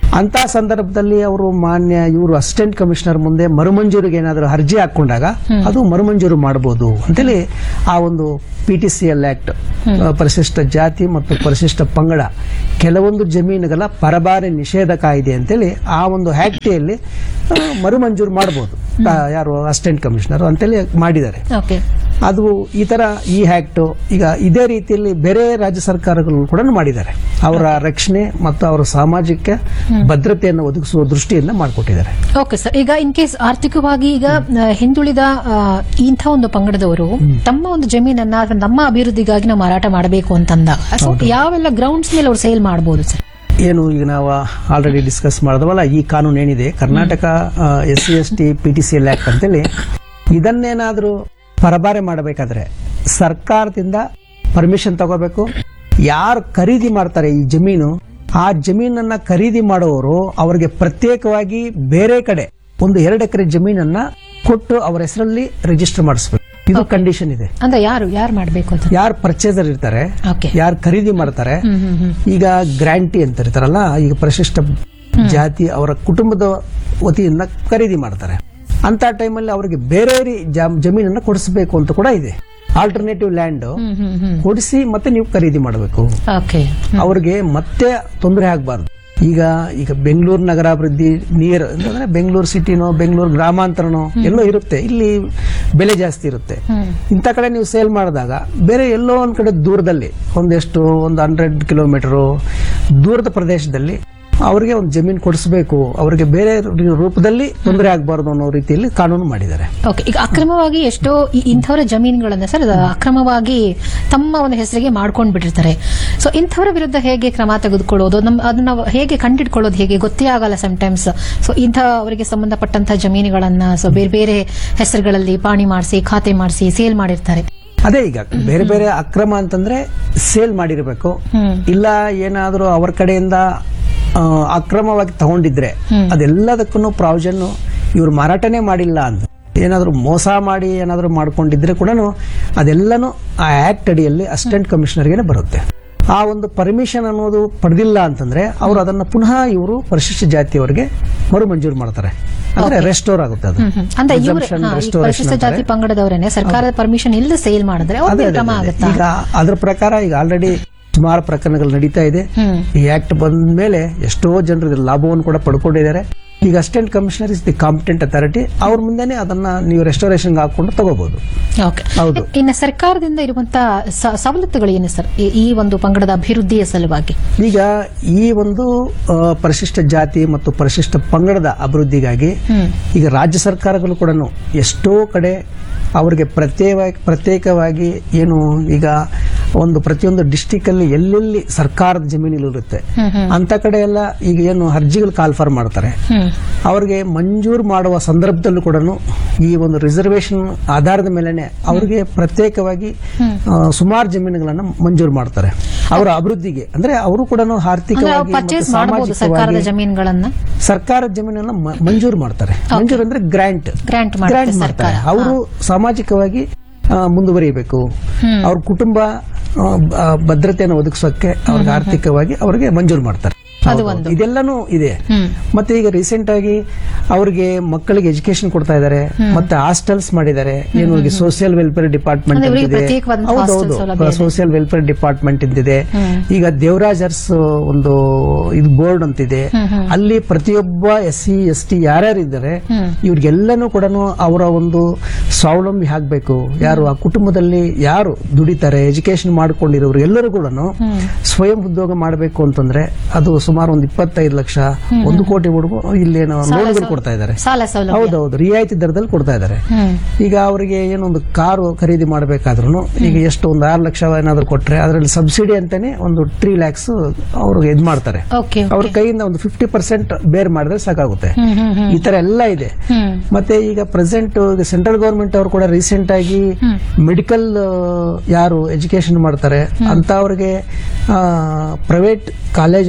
ಅಂತ ಸಂದರ್ಭದಲ್ಲಿ ಅವರು ಮಾನ್ಯ ಇವರು ಅಸಿಸ್ಟೆಂಟ್ ಕಮಿಷನರ್ ಮುಂದೆ ಮರುಮಂಜೂರಿಗೆ ಏನಾದರೂ ಅರ್ಜಿ ಹಾಕೊಂಡಾಗ ಅದು ಮರುಮಂಜೂರು ಮಾಡಬಹುದು ಅಂತೇಳಿ ಆ ಒಂದು P T C L act ಪರಿಶಿಷ್ಟ ಜಾತಿ ಮತ್ತು ಪರಿಶಿಷ್ಟ ಪಂಗಡ ಕೆಲವೊಂದು ಜಮೀನುಗಳ ಪರಬಾರಿ ನಿಷೇಧ ಕಾಯ್ದೆ ಅಂತೇಳಿ ಆ ಒಂದು ಆಕ್ಟಿಯಲ್ಲಿ ಆ, ಮರುಮಂಜೂರು ಮಾಡಬಹುದು ಯಾರು ಅಸಿಸ್ಟೆಂಟ್ ಕಮಿಷನರ್ ಅಂತೇಳಿ ಮಾಡಿದ್ದಾರೆ ಓಕೆ ಅದು ಈ ತರ ಈ ಆಕ್ಟ್ ಈಗ ಇದೇ ರೀತಿಯಲ್ಲಿ ಬೇರೆ ರಾಜ್ಯ ಸರ್ಕಾರಗಳು ಕೂಡ ಮಾಡಿದ್ದಾರೆ ಅವರ ರಕ್ಷಣೆ ಮತ್ತು ಅವರ ಸಾಮಾಜಿಕ ಭದ್ರತೆಯನ್ನು ಒದಗಿಸುವ ದೃಷ್ಟಿಯಿಂದ ಮಾಡಿಕೊಟ್ಟಿದ್ದಾರೆ ಓಕೆ ಸರ್ ಈಗ ಇನ್ ಕೇಸ್ ಆರ್ಥಿಕವಾಗಿ ಈಗ ಆ, ಹಿಂದುಳಿದ ಆ, ಇಂಥ ಒಂದು ಪಂಗಡದವರು ತಮ್ಮ ಒಂದು ಜಮೀನನ್ನ ಅಥವಾ ನಮ್ಮ ಅಭಿವೃದ್ಧಿಗಾಗಿ ನಾವು ಮಾರಾಟ ಮಾಡಬೇಕು ಅಂತಂದಾಗ ಸೊ ಯಾವೆಲ್ಲ ಗ್ರೌಂಡ್ಸ್ ಮೇಲೆ ಅವ್ರು ಸೇಲ್ ಮಾಡಬಹುದು ಸರ್ ಏನು ಈಗ ನಾವು ಆಲ್ರೆಡಿ ಡಿಸ್ಕಸ್ ಮಾಡಿದವಲ್ಲ ಈ ಕಾನೂನು ಏನಿದೆ Karnataka S C S T P T C L act ಅಂತೇಳಿ ಇದನ್ನೇನಾದ್ರೂ ಪರಬಾರೆ ಮಾಡಬೇಕಾದ್ರೆ ಸರ್ಕಾರದಿಂದ ಪರ್ಮಿಷನ್ ತಗೋಬೇಕು ಯಾರು ಖರೀದಿ ಮಾಡ್ತಾರೆ ಈ ಜಮೀನು ಆ ಜಮೀನನ್ನ ಖರೀದಿ ಮಾಡುವವರು ಅವರಿಗೆ ಪ್ರತ್ಯೇಕವಾಗಿ ಬೇರೆ ಕಡೆ ಒಂದು ಎರಡು ಎಕರೆ ಜಮೀನನ್ನ ಕೊಟ್ಟು ಅವರ ಹೆಸರಲ್ಲಿ ರಿಜಿಸ್ಟರ್ ಮಾಡಿಸ್ಬೇಕು ಇದು ಕಂಡೀಷನ್ ಇದೆ ಅಂದ್ರೆ ಯಾರು ಯಾರು ಮಾಡಬೇಕು ಅಂತ ಯಾರು ಪರ್ಚೇಸರ್ ಇರ್ತಾರೆ ಓಕೆ ಯಾರು ಖರೀದಿ ಮಾಡ್ತಾರೆ ಹ್ಮ್ ಹ್ಮ್ ಹ್ಮ್ ಈಗ ಗ್ರಾಂಟಿ ಅಂತ ಇರ್ತಾರಲ್ಲ ಈಗ ಪರಿಶಿಷ್ಟ ಜಾತಿ ಅವರ ಕುಟುಂಬದ ವತಿಯಿಂದ ಖರೀದಿ ಮಾಡ್ತಾರೆ ಅಂತ ಟೈಮಲ್ಲಿ ಅವರಿಗೆ ಬೇರೆ ರೀ- ಜಾ- ಜಮೀನನ್ನ ಕೊಡಿಸಬೇಕು ಅಂತ ಕೂಡ ಇದೆ ಆಲ್ಟರ್ನೇಟಿವ್ ಲ್ಯಾಂಡ್ ಹ್ಮ್ ಹ್ಮ್ ಹ್ಮ್ ಕೊಡಿಸಿ ಮತ್ತೆ ನೀವು ಖರೀದಿ ಮಾಡಬೇಕು ಓಕೆ ಅವ್ರಿಗೆ ಮತ್ತೆ ತೊಂದರೆ ಆಗಬಾರ್ದು ಈಗ ಈಗ ಬೆಂಗಳೂರು ನಗರಾಭಿವೃದ್ಧಿ ನಿಯರ್ ಅಂತಂದ್ರೆ ಬೆಂಗಳೂರು ಸಿಟಿನೋ ಬೆಂಗಳೂರು ಗ್ರಾಮಾಂತರನೋ ಎಲ್ಲೋ ಇರುತ್ತೆ ಇಲ್ಲಿ ಬೆಲೆ ಜಾಸ್ತಿ ಇರುತ್ತೆ ಹ್ಮ್ ಇಂಥ ಕಡೆ ನೀವು ಸೇಲ್ ಮಾಡಿದಾಗ ಬೇರೆ ಎಲ್ಲೋ ಒಂದ್ ಕಡೆ ದೂರದಲ್ಲಿ ಒಂದೆಷ್ಟು ಒಂದು ಹಂಡ್ರೆಡ್ ಕಿಲೋಮೀಟರ್ ದೂರದ ಪ್ರದೇಶದಲ್ಲಿ ಅವರಿಗೆ ಒಂದು ಜಮೀನು ಕೊಡಿಸಬೇಕು ಅವರಿಗೆ ಬೇರೆ ರೂಪದಲ್ಲಿ ತೊಂದರೆ ಆಗಬಾರ್ದು ಅನ್ನೋ ರೀತಿಯಲ್ಲಿ ಕಾನೂನು ಮಾಡಿದ್ದಾರೆ ಓಕೆ ಈಗ ಅಕ್ರಮವಾಗಿ ಎಷ್ಟೋ ಈ- ಇಂಥವರ ಜಮೀನುಗಳನ್ನ ಸರ್ ಅದು ಅಕ್ರಮವಾಗಿ ತಮ್ಮ ಒಂದು ಹೆಸರಿಗೆ ಮಾಡ್ಕೊಂಡ್ ಬಿಟ್ಟಿರ್ತಾರೆ ಸೊ ಇಂಥವರ ವಿರುದ್ಧ ಹೇಗೆ ಕ್ರಮ ತೆಗೆದುಕೊಳ್ಳೋದು ನಮ್ ಅದನ್ನ ಹೇಗೆ ಕಂಡಿಡ್ಕೊಳ್ಳೋದು ಹೇಗೆ ಗೊತ್ತೇ ಆಗಲ್ಲ ಟೈಮ್ಸ್ ಸೊ ಇಂಥ ಅವರಿಗೆ ಸಂಬಂಧಪಟ್ಟಂತ ಜಮೀನುಗಳನ್ನ ಸೊ ಬೇರೆ ಬೇರೆ ಹೆಸರುಗಳಲ್ಲಿ ಪಾಣಿ ಮಾಡಿಸಿ ಖಾತೆ ಮಾಡಿಸಿ ಸೇಲ್ ಮಾಡಿರ್ತಾರೆ ಅದೇ ಈಗ ಬೇರೆ ಬೇರೆ ಅಕ್ರಮ ಅಂತಂದ್ರೆ ಸೇಲ್ ಮಾಡಿರಬೇಕು ಹ್ಮ್ ಇಲ್ಲ ಏನಾದರೂ ಅವರ ಕಡೆಯಿಂದ ಆ, ಅಕ್ರಮವಾಗಿ ತಗೊಂಡಿದ್ರೆ ಹ್ಮ್. ಅದೆಲ್ಲದಕ್ಕೂ ಪ್ರಾವಿಷನ್ ಇವ್ರು ಮಾರಾಟನೇ ಮಾಡಿಲ್ಲ ಅಂತ ಏನಾದರೂ ಮೋಸ ಮಾಡಿ ಏನಾದರೂ ಮಾಡ್ಕೊಂಡಿದ್ರೆ ಕೂಡ ಅದೆಲ್ಲನೂ ಆ ಆಕ್ಟ್ ಅಡಿಯಲ್ಲಿ ಅಸಿಸ್ಟೆಂಟ್ ಕಮಿಷನರ್ಗೆ ಬರುತ್ತೆ ಆ ಒಂದು ಪರ್ಮಿಷನ್ ಅನ್ನೋದು ಪಡೆದಿಲ್ಲ ಅಂತಂದ್ರೆ ಅವರು ಅದನ್ನ ಪುನಃ ಇವರು ಪರಿಶಿಷ್ಟ ಜಾತಿಯವರಿಗೆ ಮರು ಮಂಜೂರು ಮಾಡ್ತಾರೆ ಅಂದ್ರೆ ರೆಸ್ಟೋರ್ ಆಗುತ್ತೆ ಅದು ಹ್ಮ್, ಹ್ಮ್. ಅಂದ್ರೆ ಇವರು Presumption ಪರಿಶಿಷ್ಟ restoration ಜಾತಿ ಅಂತಾರೆ. ಪಂಗಡದವರೇನೆ ಸರ್ಕಾರದ ಪರ್ಮಿಷನ್ ಇಲ್ಲದೆ ಸೇಲ್ ಮಾಡಿದ್ರೆ ಅದೇ, ಅವ್ರಿಗೆ ಅದೇ, ಕ್ರಮ ಅದೇ. ಆಗುತ್ತಾ ಈಗ ಅದ್ರ ಪ್ರಕಾರ ಈಗ ಆಲ್ರೆಡಿ ಸುಮಾರು ಪ್ರಕರಣಗಳು ನಡೀತಾ ಇದೆ ಹ್ಮ್ ಈ ಆಕ್ಟ್ ಬಂದ ಮೇಲೆ ಎಷ್ಟೋ ಜನರು ಇದ್ರ ಲಾಭವನ್ನು ಕೂಡ ಪಡ್ಕೊಂಡಿದ್ದಾರೆ ಈಗ assistant commissioner is the competent authority ಅವ್ರ ಮುಂದೆನೆ ಅದನ್ನ ನೀವು ರೆಸ್ಟೋರೇಷನ್ ಹಾಕೊಂಡು ತಗೋಬಹುದು ಓಕೆ ಹೌದು. ಇನ್ನು ಸರ್ಕಾರದಿಂದ ಇರುವಂತ ಸ- ಸವಲತ್ತುಗಳು ಏನು ಸರ್ ಈ- ಈ ಒಂದು ಪಂಗಡದ ಅಭಿವೃದ್ಧಿಯ ಸಲುವಾಗಿ ಈಗ ಈ ಒಂದು ಆ, ಪರಿಶಿಷ್ಟ ಜಾತಿ ಮತ್ತು ಪರಿಶಿಷ್ಟ ಪಂಗಡದ ಅಭಿವೃದ್ಧಿಗಾಗಿ ಹ್ಮ್ ಈಗ ರಾಜ್ಯ ಸರ್ಕಾರಗಳು ಕೂಡ ಎಷ್ಟೋ ಕಡೆ ಅವರಿಗೆ ಪ್ರತ್ಯೇಕವಾಗಿ ಪ್ರತ್ಯೇಕವಾಗಿ ಏನು ಈಗ ಒಂದು ಪ್ರತಿಯೊಂದು ಡಿಸ್ಟಿಕ್ ಅಲ್ಲಿ ಎಲ್ಲೆಲ್ಲಿ ಸರ್ಕಾರದ ಜಮೀನುಗಳು ಇರುತ್ತೆ ಹ್ಮ್ ಹ್ಮ್ ಅಂತ ಕಡೆ ಎಲ್ಲ ಈಗ ಏನು ಅರ್ಜಿಗಳು ಕಾಲ್ಫರ್ ಮಾಡ್ತಾರೆ ಹ್ಮ್ ಅವ್ರಿಗೆ ಮಂಜೂರು ಮಾಡುವ ಸಂದರ್ಭದಲ್ಲೂ ಕೂಡ ಈ ಒಂದು ರಿಸರ್ವೇಶನ್ ಆಧಾರದ ಮೇಲೆನೆ ಅವರಿಗೆ ಪ್ರತ್ಯೇಕವಾಗಿ ಆ, ಸುಮಾರು ಜಮೀನುಗಳನ್ನ ಮಂಜೂರು ಮಾಡ್ತಾರೆ ಅವರ ಅಭಿವೃದ್ಧಿಗೆ ಅಂದ್ರೆ ಅವರು ಕೂಡ ಅಂದ್ರೆ ಆರ್ಥಿಕವಾಗಿ ಪರ್ಚೇಸ್ ಮತ್ತು ಮಾಡಬಹುದು ಸರ್ಕಾರದ ಸಾಮಾಜಿಕವಾಗಿ ಜಮೀನುಗಳನ್ನ ಸರ್ಕಾರದ ಜಮೀನನ್ನ ಮ- ಮಂಜೂರು ಮಾಡ್ತಾರೆ ಮಂಜೂರು ಅಂದ್ರೆ ಗ್ರಾಂಟ್ ಗ್ರಾಂಟ್ ಮಾಡುತ್ತೆ ಗ್ರಾಂಟ್ ಸರ್ಕಾರ ಮಾಡ್ತಾರೆ ಅವರು ಸಾಮಾಜಿಕವಾಗಿ ಆ, ಮುಂದುವರಿಯಬೇಕು ಹ್ಮ್. ಅವ್ರ ಕುಟುಂಬ ಆ, ಬ- ಭದ್ರತೆಯನ್ನು ಒದಗಿಸೋಕೆ ಅವ್ರಿಗೆ ಆರ್ಥಿಕವಾಗಿ ಅವರಿಗೆ ಮಂಜೂರು ಮಾಡ್ತಾರೆ ಅದು ಹೌದು, ಒಂದು. ಇದೆಲ್ಲನೂ ಇದೆ ಹ್ಮ್ ಮತ್ತೆ ಈಗ ರೀಸೆಂಟ್ ಆಗಿ ಅವ್ರಿಗೆ ಮಕ್ಕಳಿಗೆ ಎಜುಕೇಶನ್ ಕೊಡ್ತಾ ಇದ್ದಾರೆ ಮತ್ತೆ ಹಾಸ್ಟೆಲ್ಸ್ ಮಾಡಿದ್ದಾರೆ ಏನು ಸೋಷಿಯಲ್ ವೆಲ್ಫೇರ್ ಡಿಪಾರ್ಟ್ಮೆಂಟ್ ಅಂದ್ರೆ ಇವರಿಗೆ ಅಂತಿದೆ ಪ್ರತ್ಯೇಕವಾದಂತಹ hostel ಸೌಲಭ್ಯ ಇದೆ. ಸೋಷಿಯಲ್ ವೆಲ್ಫೇರ್ ಡಿಪಾರ್ಟ್ಮೆಂಟ್ ಅಂತಿದೆ ಹ್ಮ್. ಈಗ ದೇವರಾಜರ್ಸ್ ಒಂದು ಇದು ಬೋರ್ಡ್ ಅಂತಿದೆ ಹ್ಮ್, ಹ್ಮ್. ಅಲ್ಲಿ ಪ್ರತಿಯೊಬ್ಬ ಎಸ್ ಸಿ ಎಸ್ ಟಿ ಯಾರ್ಯಾರು ಇದ್ದಾರೆ ಹ್ಮ್. ಇವ್ರಿಗೆಲ್ಲನೂ ಕೂಡ ಅವರ ಒಂದು ಸ್ವಾವಲಂಬಿ ಆಗ್ಬೇಕು ಯಾರು ಆ ಕುಟುಂಬದಲ್ಲಿ ಯಾರು ದುಡಿತಾರೆ ಎಜುಕೇಶನ್ ಮಾಡ್ಕೊಂಡಿರೋರು ಎಲ್ಲರೂ ಕೂಡ ಹ್ಮ್. ಸ್ವಯಂ ಉದ್ಯೋಗ ಮಾಡಬೇಕು ಅಂತಂದ್ರೆ ಅದು ಸುಮಾರು ಒಂದು ಇಪ್ಪತ್ತೈದು ಲಕ್ಷ ಒಂದು ಕೋಟಿ ಹುಡುಗ ಇಲ್ಲೇನೋ ಸಾಲ ಲೋನ್ಗಳು ಸೌ- ಕೊಡ್ತಾ ಇದ್ದಾರೆ ಸಾಲ ಸೌಲಭ್ಯ ಹೌದೌದು ರಿಯಾಯಿತಿ ದರದಲ್ಲಿ ಕೊಡ್ತಾ ಇದ್ದಾರೆ ಹ್ಮ್ ಈಗ ಅವರಿಗೆ ಏನೊಂದು ಕಾರು ಖರೀದಿ ಮಾಡಬೇಕಾದ್ರೂ ಈಗ ಎಷ್ಟು ಒಂದು ಆರು ಲಕ್ಷ ಏನಾದ್ರು ಕೊಟ್ರೆ ಅದರಲ್ಲಿ ಸಬ್ಸಿಡಿ ಅಂತಾನೆ ಒಂದು ತ್ರೀ ಲ್ಯಾಕ್ಸ್ ಅವ್ರಿಗೆ ಇದ್ ಮಾಡ್ತಾರೆ ಓಕೆ ಅವ್ರ ಕೈಯಿಂದ ಒಂದು ಫಿಫ್ಟಿ ಪರ್ಸೆಂಟ್ ಬೇರ್ ಮಾಡಿದ್ರೆ ಸಾಕಾಗುತ್ತೆ ಹ್ಮ್ ಹ್ಮ್ ಹ್ಮ್ ಈ ತರ ಎಲ್ಲ ಇದೆ ಹ್ಮ್ ಮತ್ತೆ ಈಗ ಪ್ರೆಸೆಂಟ್ ಸೆಂಟ್ರಲ್ ಗವರ್ಮೆಂಟ್ ಅವರು ಕೂಡ ರೀಸೆಂಟ್ ಆಗಿ ಹ್ಮ್. ಮೆಡಿಕಲ್ ಯಾರು ಎಜುಕೇಶನ್ ಮಾಡ್ತಾರೆ ಅಂತ ಅವ್ರಿಗೆ ಪ್ರೈವೇಟ್ ಕಾಲೇಜಲ್ಲಿ ಕೂಡ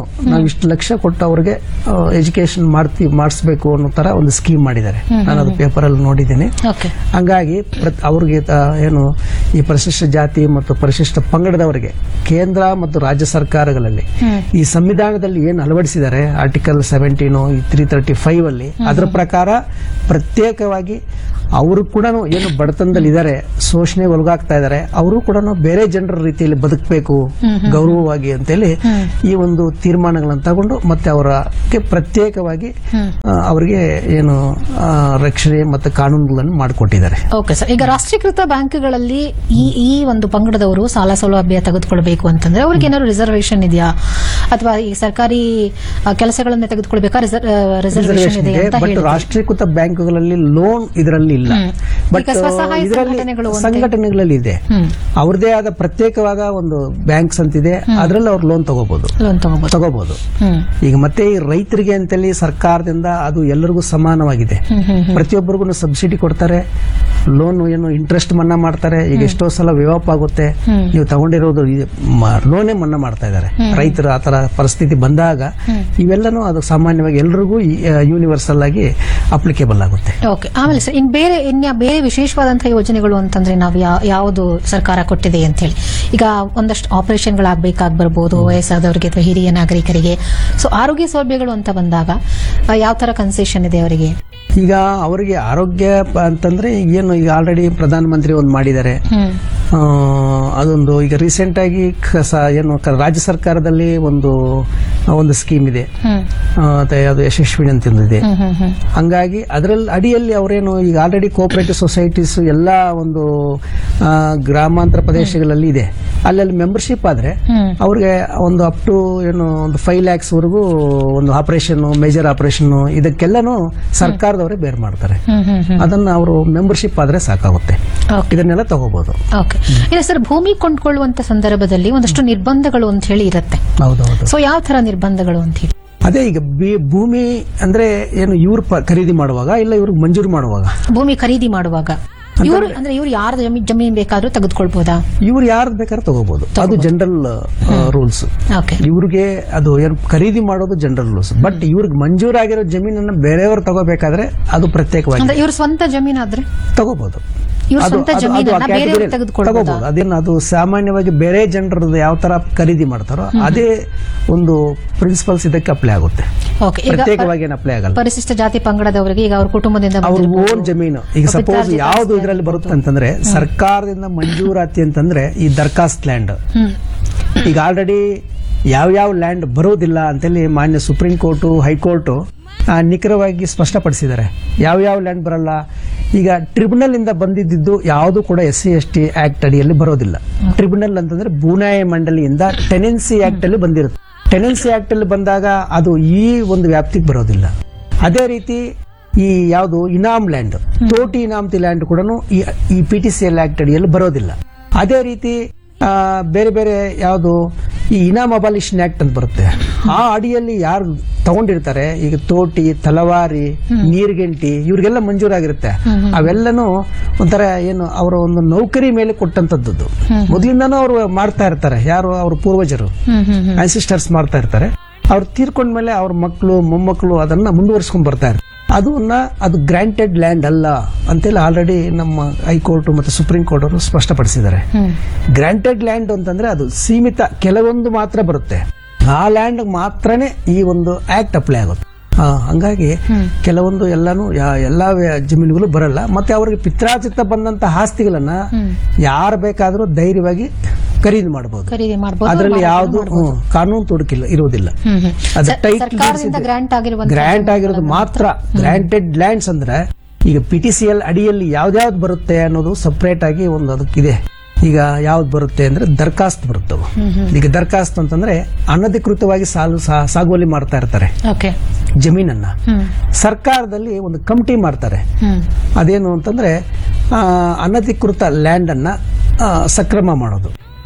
ನಾವು ಇಷ್ಟು ಲಕ್ಷ ಕೊಟ್ಟು ಅವ್ರಿಗೆ ಎಜುಕೇಶನ್ ಮಾಡ್ತಿ ಮಾಡಿಸ್ಬೇಕು ಅನ್ನೋ ತರ ಒಂದು ಸ್ಕೀಮ್ ಮಾಡಿದ್ದಾರೆ ನಾನು ಅದು ಪೇಪರ್ ಅಲ್ಲಿ ನೋಡಿದ್ದೀನಿ ಓಕೆ ಹಂಗಾಗಿ ಪ್ರತ್- ಅವ್ರಿಗೆ ತ- ಏನು ಈ ಪರಿಶಿಷ್ಟ ಜಾತಿ ಮತ್ತು ಪರಿಶಿಷ್ಟ ಪಂಗಡದವರಿಗೆ ಕೇಂದ್ರ ಮತ್ತು ರಾಜ್ಯ ಸರ್ಕಾರಗಳಲ್ಲಿ ಈ ಸಂವಿಧಾನದಲ್ಲಿ ಏನು ಅಳವಡಿಸಿದ್ದಾರೆ article seventeen three thirty five ಅಲ್ಲಿ ಅದರ ಪ್ರಕಾರ ಪ್ರತ್ಯೇಕವಾಗಿ ಅವರು ಕೂಡ ಏನು ಬಡತನದಲ್ಲಿ ಇದ್ದಾರೆ ಶೋಷಣೆಗೆ ಒಳಗಾಗ್ತಾ ಇದ್ದಾರೆ ಅವರು ಕೂಡ ಬೇರೆ ಜನರ ರೀತಿಯಲ್ಲಿ ಬದುಕಬೇಕು ಗೌರವವಾಗಿ ಅಂತೇಳಿ ಈ ಒಂದು ತೀರ್ಮಾನಗಳನ್ನು ತಗೊಂಡು ಮತ್ತೆ ಅವರಕ್ಕೆ ಪ್ರತ್ಯೇಕವಾಗಿ ಆ, ಅವರಿಗೆ ಏನು ಆ, ರಕ್ಷಣೆ ಮತ್ತು ಕಾನೂನುಗಳನ್ನು ಮಾಡಿಕೊಟ್ಟಿದ್ದಾರೆ ಓಕೆ ಸರ್ ಈಗ ರಾಷ್ಟ್ರೀಕೃತ ಬ್ಯಾಂಕ್ಗಳಲ್ಲಿ ಈ ಈ ಒಂದು ಪಂಗಡದವರು ಸಾಲ ಸೌಲಭ್ಯ ತೆಗೆದುಕೊಳ್ಬೇಕು ಅಂತಂದ್ರೆ ಅವ್ರಿಗೆ ಏನಾದ್ರು ರಿಸರ್ವೇಶನ್ ಇದೆಯಾ ಅಥವಾ ಈ ಸರ್ಕಾರಿ ಆ, ಕೆಲಸಗಳನ್ನ ತೆಗೆದುಕೊಳ್ಬೇಕಾ ರಿಸರ್ವೇಶನ್ ರಿಸರ್ವೇಶನ್ ಇದೆ ಇದೆ ಅಂತ ಬಟ್ ಹೇಳಿ ರಾಷ್ಟ್ರೀಕೃತ ಬ್ಯಾಂಕ್ಗಳಲ್ಲಿ ಲೋನ್ ಇದರಲ್ಲಿ ಇಲ್ಲ ಬಟ್ ಈಗ ಸ್ವಸಹಾಯ ಇದರಲ್ಲಿ ಸಂಘಟನೆಗಳು ಅಂತ- ಸಂಘಟನೆಗಳಲ್ಲಿ ಇದೆ ಹ್ಮ್ ಅವ್ರದೇ ಆದ ಪ್ರತ್ಯೇಕವಾದ ಒಂದು ಬ್ಯಾಂಕ್ಸ್ ಅಂತಿದೆ ಅದರಲ್ಲಿ ಅವ್ರು ಲೋನ್ ತಗೋಬಹುದು ಲೋನ್ ತಗೋಬಹುದು ತಗೋಬಹುದು ಹ್ಮ್ ಈಗ ಮತ್ತೆ ಈ ರೈತರಿಗೆ ಅಂತೇಳಿ ಸರ್ಕಾರದಿಂದ ಅದು ಎಲ್ಲರಿಗೂ ಸಮಾನವಾಗಿದೆ ಹ್ಮ್ ಹ್ಮ್ ಪ್ರತಿಯೊಬ್ಬರಿಗೂ ಸಬ್ಸಿಡಿ ಕೊಡ್ತಾರೆ ಲೋನ್ ಏನು ಇಂಟ್ರೆಸ್ಟ್ ಮನ್ನಾ ಮಾಡ್ತಾರೆ ಈಗ ಎಷ್ಟೋ ಸಲ ವಿವಾಪ ಆಗುತ್ತೆ ಹ್ಮ್. ನೀವು ತಗೊಂಡಿರೋದು ಲೋನೇ ಮನ್ನಾ ಮಾಡ್ತಾ ಇದ್ದಾರೆ ರೈತರ ಆತರ ಪರಿಸ್ಥಿತಿ ಬಂದಾಗ ಇವೆಲ್ಲನೂ ಅದು ಸಾಮಾನ್ಯವಾಗಿ ಎಲ್ರಿಗೂ ಯೂನಿವರ್ಸಲ್ ಆಗಿ ಅಪ್ಲಿಕೇಬಲ್ ಆಗುತ್ತೆ ಓಕೆ ಆಮೇಲೆ ಸರ್ ಇನ್ ಬೇರೆ ಇನ್ಯ ಬೇರೆ ವಿಶೇಷವಾದಂತಹ ಯೋಜನೆಗಳು ಅಂತಂದ್ರೆ ನಾವು ಯಾ- ಯಾವುದು ಸರ್ಕಾರ ಕೊಟ್ಟಿದೆ ಅಂತ ಹೇಳಿ ಈಗ ಒಂದಷ್ಟು ಆಪರೇಷನ್ಗಳಾಗಬೇಕಾಗಿ ಬರ್ಬೋದು ವಯಸ್ಸಾದವರಿಗೆ ಅಥವಾ ಹಿರಿಯ ನಾಗರಿಕರಿಗೆ ಸೊ ಆರೋಗ್ಯ ಸೌಲಭ್ಯಗಳು ಅಂತ ಬಂದಾಗ ಆ, ಯಾವ ತರ ಕನ್ಸೆಷನ್ ಇದೆ ಅವರಿಗೆ ಈಗ ಅವರಿಗೆ ಆರೋಗ್ಯ ಪ- ಅಂತಂದ್ರೆ ಏನು ಈಗ ಆಲ್ರೆಡಿ ಪ್ರಧಾನಮಂತ್ರಿ ಒಂದು ಮಾಡಿದ್ದಾರೆ ಹ್ಮ್ ಆ, ಅದೊಂದು ಈಗ ರೀಸೆಂಟ್ ಆಗಿ ಕ- ಸ- ಏನು ಕ- ರಾಜ್ಯ ಸರ್ಕಾರದಲ್ಲಿ ಒಂದು ಒಂದು ಸ್ಕೀಮ್ ಇದೆ ಹ್ಮ್ ಆ, ಮತ್ತೆ ಅದು ಯಶಸ್ವಿನಿ ಅಂತ ಒಂದಿದೆ ಹ್ಮ್ ಹ್ಮ್ ಹ್ಮ್ ಹಂಗಾಗಿ ಅದರಲ್ಲಿ ಅಡಿಯಲ್ಲಿ ಅವರೇನು ಈಗ ಆಲ್ರೆಡಿ ಕೋಆಪರೇಟಿವ್ ಸೊಸೈಟೀಸ್ ಎಲ್ಲ ಒಂದು ಆ, ಗ್ರಾಮಾಂತರ ಪ್ರದೇಶಗಳಲ್ಲಿ ಇದೆ ಅಲ್ಲಲ್ಲಿ ಮೆಂಬರ್ಶಿಪ್ ಆದ್ರೆ ಹ್ಮ್ ಅವ್ರಿಗೆ ಒಂದು ಅಪ್ ಟು ಏನು ಒಂದು ಫೈವ್ ಲ್ಯಾಕ್ಸ್ ವರೆಗೂ ಒಂದು ಆಪರೇಷನ್ ಮೇಜರ್ ಆಪರೇಷನ್ ಇದಕ್ಕೆಲ್ಲನೂ ಸರ್ಕಾರದವರೇ ಬೇರ್ ಮಾಡ್ತಾರೆ ಹ್ಮ್ ಹ್ಮ್ ಹ್ಮ್ ಅದನ್ನ ಅವರು ಮೆಂಬರ್ಶಿಪ್ ಆದ್ರೆ ಸಾಕಾಗುತ್ತೆ ಓಕೆ ಇದನ್ನೆಲ್ಲ ತಗೋಬಹುದು ಓಕೆ ಇಲ್ಲ ಸರ್ ಭೂಮಿ ಕೊಂಡ್ಕೊಳ್ಳುವಂತ ಸಂದರ್ಭದಲ್ಲಿ ಒಂದಷ್ಟು ನಿರ್ಬಂಧಗಳು ಅಂತ ಹೇಳಿ ಇರುತ್ತೆ ಹೌದೌದು ಸೊ ಯಾವ ತರ ನಿರ್ಬಂಧಗಳು ಅಂತ ಹೇಳಿ ಅದೇ ಈಗ ಬಿ- ಭೂಮಿ ಅಂದ್ರೆ ಏನು ಇವ್ರು ಪ- ಖರೀದಿ ಮಾಡುವಾಗ ಇಲ್ಲ ಇವ್ರಿಗೆ ಮಂಜೂರು ಮಾಡುವಾಗ ಭೂಮಿ ಖರೀದಿ ಮಾಡುವಾಗ ಇವರು ಅಂದ್ರೆ ಇವ್ರು ಯಾರ ಜಮೀನ್ ಜಮೀನ್ ಬೇಕಾದ್ರೂ ತೆಗೆದುಕೊಳ್ಬಹುದಾ ಇವ್ರು ಯಾರ್ದು ಬೇಕಾದ್ರೆ ತಗೋಬಹುದು ಅದು ಜನರಲ್ ರೂಲ್ಸ್ ಓಕೆ ಇವ್ರಿಗೆ ಅದು ಏನು ಖರೀದಿ ಮಾಡೋದು ಜನರಲ್ ರೂಲ್ಸ್ ಬಟ್ ಇವ್ರಿಗೆ ಮಂಜೂರಾಗಿರೋ ಜಮೀನನ್ನ ಬೇರೆಯವರು ತಗೋಬೇಕಾದ್ರೆ ಅದು ಪ್ರತ್ಯೇಕವಾಗಿ ಅಂದ್ರೆ ಇವ್ರ ಸ್ವಂತ ಜಮೀನಾದ್ರೆ ತಗೋಬಹುದು ಇವ್ರ ಅದು- ಸ್ವಂತ ಅದು- ಅದು ಜಮೀನನ್ನ ಆ category ಬೇರೆಯವ್ರು ತೆಗೆದುಕೊಳ್ಬಹುದಾ ತಗೋಬಹುದು ಅದೇನು ಅದು ಸಾಮಾನ್ಯವಾಗಿ ಬೇರೆ ಜನರದ್ದು ಯಾವ ತರ ಖರೀದಿ ಮಾಡ್ತಾರೋ ಅದೇ ಒಂದು ಪ್ರಿನ್ಸಿಪಲ್ಸ್ ಇದಕ್ಕೆ ಅಪ್ಲೈ ಆಗುತ್ತೆ ಓಕೆ ಈಗ ಪ್ರತ್ಯೇಕವಾಗಿ ಏನು ಅಪ್ಲೈ ಆಗಲ್ಲ ಪರಿಶಿಷ್ಟ ಜಾತಿ ಪಂಗಡದವರಿಗೆ ಈಗ ಅವ್ರ ಕುಟುಂಬದಿಂದ ಅವ್ರ ಬಂದಿರ್ಬೋದು. ಓನ್ ಜಮೀನು ಈಗ ಒಬ್ಬ ಸಪೋಸ್ ವಿದ್ಯಾರ್ಥಿ ಯಾವ್ದು ಇದರಲ್ಲಿ ಬರುತ್ತೆ ಅಂತಂದ್ರೆ ಸರ್ಕಾರದಿಂದ ಮಂಜೂರಾತಿ ಅಂತಂದ್ರೆ ಈ ದರ್ಖಾಸ್ತ್ ಲ್ಯಾಂಡ್ ಹ್ಮ್ ಈಗ ಆಲ್ರೆಡಿ ಯಾವ್ಯಾವ ಲ್ಯಾಂಡ್ ಬರೋದಿಲ್ಲ ಅಂತೇಳಿ ಮಾನ್ಯ ಸುಪ್ರೀಂ ಕೋರ್ಟು ಹೈಕೋರ್ಟು ಆ, ನಿಖರವಾಗಿ ಸ್ಪಷ್ಟಪಡಿಸಿದ್ದಾರೆ ಯಾವ್ಯಾವ ಲ್ಯಾಂಡ್ ಬರಲ್ಲ ಈಗ ಟ್ರಿಬ್ಯುನಲ್ ಇಂದ ಬಂದಿದ್ದು ಯಾವುದು ಕೂಡ S C S T act ಅಡಿಯಲ್ಲಿ ಬರೋದಿಲ್ಲ ಟ್ರಿಬ್ಯುನಲ್ ಅಂತಂದ್ರೆ ಬೂನಾಯ ಮಂಡಳಿಯಿಂದ ಟೆನೆನ್ಸಿ ಆಕ್ಟ್ ಅಲ್ಲಿ ಬಂದಿರುತ್ತೆ ಟೆನೆನ್ಸಿ ಆಕ್ಟ್ ಅಲ್ಲಿ ಬಂದಾಗ ಅದು ಈ ಒಂದು ವ್ಯಾಪ್ತಿಗೆ ಬರೋದಿಲ್ಲ ಅದೇ ರೀತಿ ಈ ಯಾವುದು ಇನಾಮ್ ಲ್ಯಾಂಡ್ ತೋಟಿ ಇನಾಮ್ತಿ ಲ್ಯಾಂಡ್ ಕೂಡ ಈ P T C L act ಅಡಿಯಲ್ಲಿ ಬರೋದಿಲ್ಲ ಅದೇ ರೀತಿ ಆ, ಬೇರೆ ಬೇರೆ ಯಾವುದು ಈ ಇನಾಮ್ ಅಬಾಲಿಷನ್ ಆಕ್ಟ್ ಅಂತ ಬರುತ್ತೆ ಆ ಅಡಿಯಲ್ಲಿ ಯಾರು ತಗೊಂಡಿರ್ತಾರೆ ಈಗ ತೋಟಿ ತಲವಾರಿ ನೀರ್ಗೆಂಟಿ ಇವ್ರಿಗೆಲ್ಲ ಮಂಜೂರಾಗಿರುತ್ತೆ ಅವೆಲ್ಲನೂ ಒಂಥರ ಏನು ಅವರ ಒಂದು ನೌಕರಿ ಮೇಲೆ ಕೊಟ್ಟಂತದ್ದು ಮೊದಲಿಂದಾನು ಅವರು ಮಾಡ್ತಾ ಇರ್ತಾರೆ ಯಾರು ಅವ್ರ ಪೂರ್ವಜರು ಹ್ಮ್ ಹ್ಮ್ ಹ್ಮ್ ಅನ್ಸಿಸ್ಟರ್ಸ್ ಮಾಡ್ತಾ ಇರ್ತಾರೆ ಅವ್ರು ತೀರ್ಕೊಂಡ್ಮೇಲೆ ಅವ್ರ ಮಕ್ಕಳು ಮೊಮ್ಮಕ್ಕಳು ಅದನ್ನ ಮುಂದುವರ್ಸ್ಕೊಂಡ್ ಬರ್ತಾ ಇರ್ತಾರೆ ಅದನ್ನ ಅದು ಗ್ರಾಂಟೆಡ್ ಲ್ಯಾಂಡ್ ಅಲ್ಲ ಅಂತೇಳಿ ಆಲ್ರೆಡಿ ನಮ್ಮ ಹೈಕೋರ್ಟ್ ಮತ್ತು ಸುಪ್ರೀಂ ಕೋರ್ಟ್ ಅವರು ಸ್ಪಷ್ಟಪಡಿಸಿದ್ದಾರೆ ಹ್ಮ್ ಗ್ರಾಂಟೆಡ್ ಲ್ಯಾಂಡ್ ಅಂತಂದ್ರೆ ಅದು ಸೀಮಿತ ಕೆಲವೊಂದು ಮಾತ್ರ ಬರುತ್ತೆ ಆ ಲ್ಯಾಂಡ್ ಮಾತ್ರನೇ ಈ ಒಂದು ಆಕ್ಟ್ ಅಪ್ಲೈ ಆಗುತ್ತೆ ಆ, ಹಂಗಾಗಿ ಕೆಲವೊಂದು ಎಲ್ಲಾನು ಯಾ- ಎಲ್ಲಾ ವ್ಯ- ಜಮೀನುಗಳು ಬರಲ್ಲ ಮತ್ತೆ ಅವ್ರಿಗೆ ಪಿತ್ರಾಚಿತ್ತ ಬಂದಂತ ಆಸ್ತಿಗಳನ್ನ ಯಾರು ಬೇಕಾದ್ರೂ ಧೈರ್ಯವಾಗಿ ಖರೀದಿ ಮಾಡಬಹುದು ಖರೀದಿ ಮಾಡಬಹುದು ಅದರಲ್ಲಿ ಯಾವುದು ಕಾನೂನು ತೊಡಕಿಲ್ಲ ಇರುವುದಿಲ್ಲ ಹ್ಮ್ ಹ್ಮ್ ಅದು ಸ- title ಸರ್ಕಾರದಿಂದ deeds ಇದೆ. ಗ್ರಾಂಟ್ ಆಗಿರುವಂತ ಗ್ರಾಂಟ್ ಆಗಿರೋದು ಮಾತ್ರ ಗ್ರಾಂಟೆಡ್ ಲ್ಯಾಂಡ್ಸ್ ಅಂದ್ರೆ ಈಗ ಪಿ ಟಿ ಸಿ ಎಲ್ ಅಡಿಯಲ್ಲಿ ಯಾವ್ದ್ಯಾವ್ದು ಬರುತ್ತೆ ಅನ್ನೋದು ಸಪರೇಟ್ ಆಗಿ ಒಂದು ಅದಕ್ಕಿದೆ ಈಗ ಯಾವ್ದು ಬರುತ್ತೆ ಅಂದ್ರೆ ದರ್ಖಾಸ್ತ್ ಬರುತ್ತವು ಈಗ ದರ್ಖಾಸ್ತ್ ಅಂತಂದ್ರೆ ಅನಧಿಕೃತವಾಗಿ ಸಾಲು ಸಾ- ಸಾಗುವಳಿ ಮಾಡ್ತಾ ಇರ್ತಾರೆ ಓಕೆ ಜಮೀನನ್ನ ಹ್ಮ್ ಸರ್ಕಾರದಲ್ಲಿ ಒಂದು ಕಮಿಟಿ ಮಾಡ್ತಾರೆ ಹ್ಮ್ ಅದೇನು ಅಂತಂದ್ರೆ ಆ, ಅನಧಿಕೃತ ಲ್ಯಾಂಡ್ ಅನ್ನ ಆ, ಸಕ್ರಮ ಮಾಡೋದು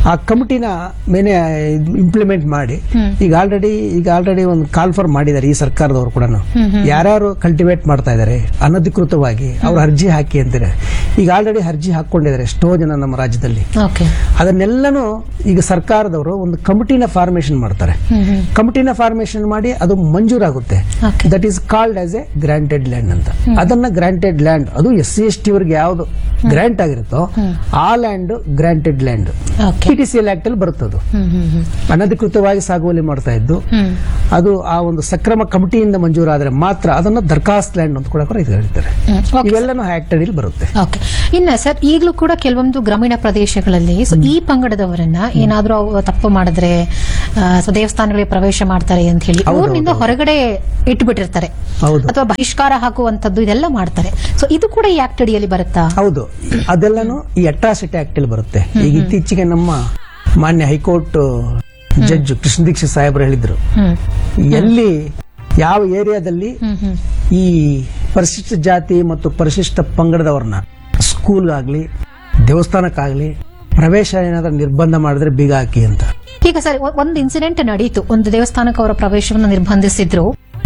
ಆ ಕಮಿಟಿನ ಮೇಲೆ ಇಂಪ್ಲಿಮೆಂಟ್ ಮಾಡಿ ಈಗ ಆಲ್ರೆಡಿ ಈಗ ಆಲ್ರೆಡಿ ಒಂದು ಕಾಲ್ಫರ್ ಮಾಡಿದ್ದಾರೆ ಈ ಸರ್ಕಾರದವರು ಕೂಡ ಯಾರ್ಯಾರು ಕಲ್ಟಿವೇಟ್ ಮಾಡ್ತಾ ಇದ್ದಾರೆ ಅನಧಿಕೃತವಾಗಿ ಅವ್ರು ಅರ್ಜಿ ಹಾಕಿ ಅಂತಾರೆ ಈಗ ಆಲ್ರೆಡಿ ಅರ್ಜಿ ಹಾಕೊಂಡಿದ್ದಾರೆ ಎಷ್ಟೋ ಜನ ನಮ್ಮ ರಾಜ್ಯದಲ್ಲಿ ಓಕೆ ಅದನ್ನೆಲ್ಲನೂ ಈಗ ಸರ್ಕಾರದವರು ಒಂದು ಕಮಿಟಿನ ಫಾರ್ಮೇಶನ್ ಮಾಡ್ತಾರೆ ಕಮಿಟಿನ ಫಾರ್ಮೇಶನ್ ಮಾಡಿ ಅದು ಮಂಜೂರಾಗುತ್ತೆ Okay. That is called as a granted land ಅಂತ ಅದನ್ನ ಗ್ರಾಂಟೆಡ್ ಲ್ಯಾಂಡ್ ಅದು ಎಸ್ ಸಿ ಎಸ್ ಟಿ ಅವರಿಗೆ ಯಾವ್ದು ಗ್ರಾಂಟ್ ಆಗಿರುತ್ತೋ ಆ land granted land okay P T C act ಅಲ್ಲಿ ಬರುತ್ತದು ಹ್ಮ್ ಹ್ಮ್ ಹ್ಮ್ ಅನಧಿಕೃತವಾಗಿ ಸಾಗುವಳಿ ಮಾಡ್ತಾ ಇದ್ದು ಹ್ಮ್ ಅದು ಆ ಒಂದು ಸಕ್ರಮ ಕಮಿಟಿಯಿಂದ ಮಂಜೂರಾದ್ರೆ ಮಾತ್ರ ಅದನ್ನ ದರ್ಖಾಸ್ತ್ ಲ್ಯಾಂಡ್ ಅಂತ ಕೂಡ ಕೂಡ ಇದು ಹೇಳ್ತಾರೆ ಹ್ಮ್. ಓಕೆ ಇವೆಲ್ಲನೂ ಆಕ್ಟ್ ಅಡಿಯಲ್ಲಿ ಬರುತ್ತೆ ಓಕೆ ಇನ್ನ ಸರ್ ಈಗಲೂ ಕೂಡ ಕೆಲವೊಂದು ಗ್ರಾಮೀಣ ಪ್ರದೇಶಗಳಲ್ಲಿ ಸೊ ಈ ಪಂಗಡದವರನ್ನ ಏನಾದ್ರೂ ಅವು ತಪ್ಪು ಮಾಡಿದ್ರೆ ಆ, ಸೊ ದೇವಸ್ಥಾನಗಳಿಗೆ ಪ್ರವೇಶ ಮಾಡ್ತಾರೆ ಅಂತ ಹೇಳಿ ಹೌದು, ಊರಿನಿಂದ ಹೌದು. ಹೊರಗಡೆ ಇಟ್ಬಿಟ್ಟಿರ್ತಾರೆ ಹೌದು ಅಥವಾ ಬಹಿಷ್ಕಾರ ಹಾಕುವಂತದ್ದು ಇದೆಲ್ಲ ಮಾಡ್ತಾರೆ ಸೊ ಇದು ಕೂಡ ಈ ಆಕ್ಟ್ ಅಡಿಯಲ್ಲಿ ಬರುತ್ತಾ ಹೌದು ಅದೆಲ್ಲನೂ ಈ ಅಟ್ರಾಸಿಟಿ ಆಕ್ಟ್ ಅಲ್ಲಿ ಬರುತ್ತೆ ಈಗ ಇತ್ತೀಚೆಗೆ ನಮ್ಮ ಮಾನ್ಯ ಹೈಕೋರ್ಟ್ ಜಡ್ಜ್ ಕೃಷ್ಣ ದೀಕ್ಷಿತ್ ಸಾಹೇಬರು ಹೇಳಿದ್ರು ಹ್ಮ್ ಎಲ್ಲಿ ಯಾವ ಏರಿಯಾದಲ್ಲಿ ಹ್ಮ್ ಹ್ಮ್ ಈ ಪರಿಶಿಷ್ಟ ಜಾತಿ ಮತ್ತು ಪರಿಶಿಷ್ಟ ಪಂಗಡದವ್ರನ್ನ ಸ್ಕೂಲ್ಗಾಗ್ಲಿ ದೇವಸ್ಥಾನಕ್ಕಾಗ್ಲಿ ಪ್ರವೇಶ ಏನಾದ್ರೂ ನಿರ್ಬಂಧ ಮಾಡಿದ್ರೆ ಬೀಗ ಹಾಕಿ ಅಂತ ಈಗ ಸರ್ ಒ- ಒಂದು ಇನ್ಸಿಡೆಂಟ್ ನಡೀತು ಒಂದು ದೇವಸ್ಥಾನಕ್ಕೆ ಅವರ ಪ್ರವೇಶವನ್ನು ನಿರ್ಬಂಧಿಸಿದ್ರು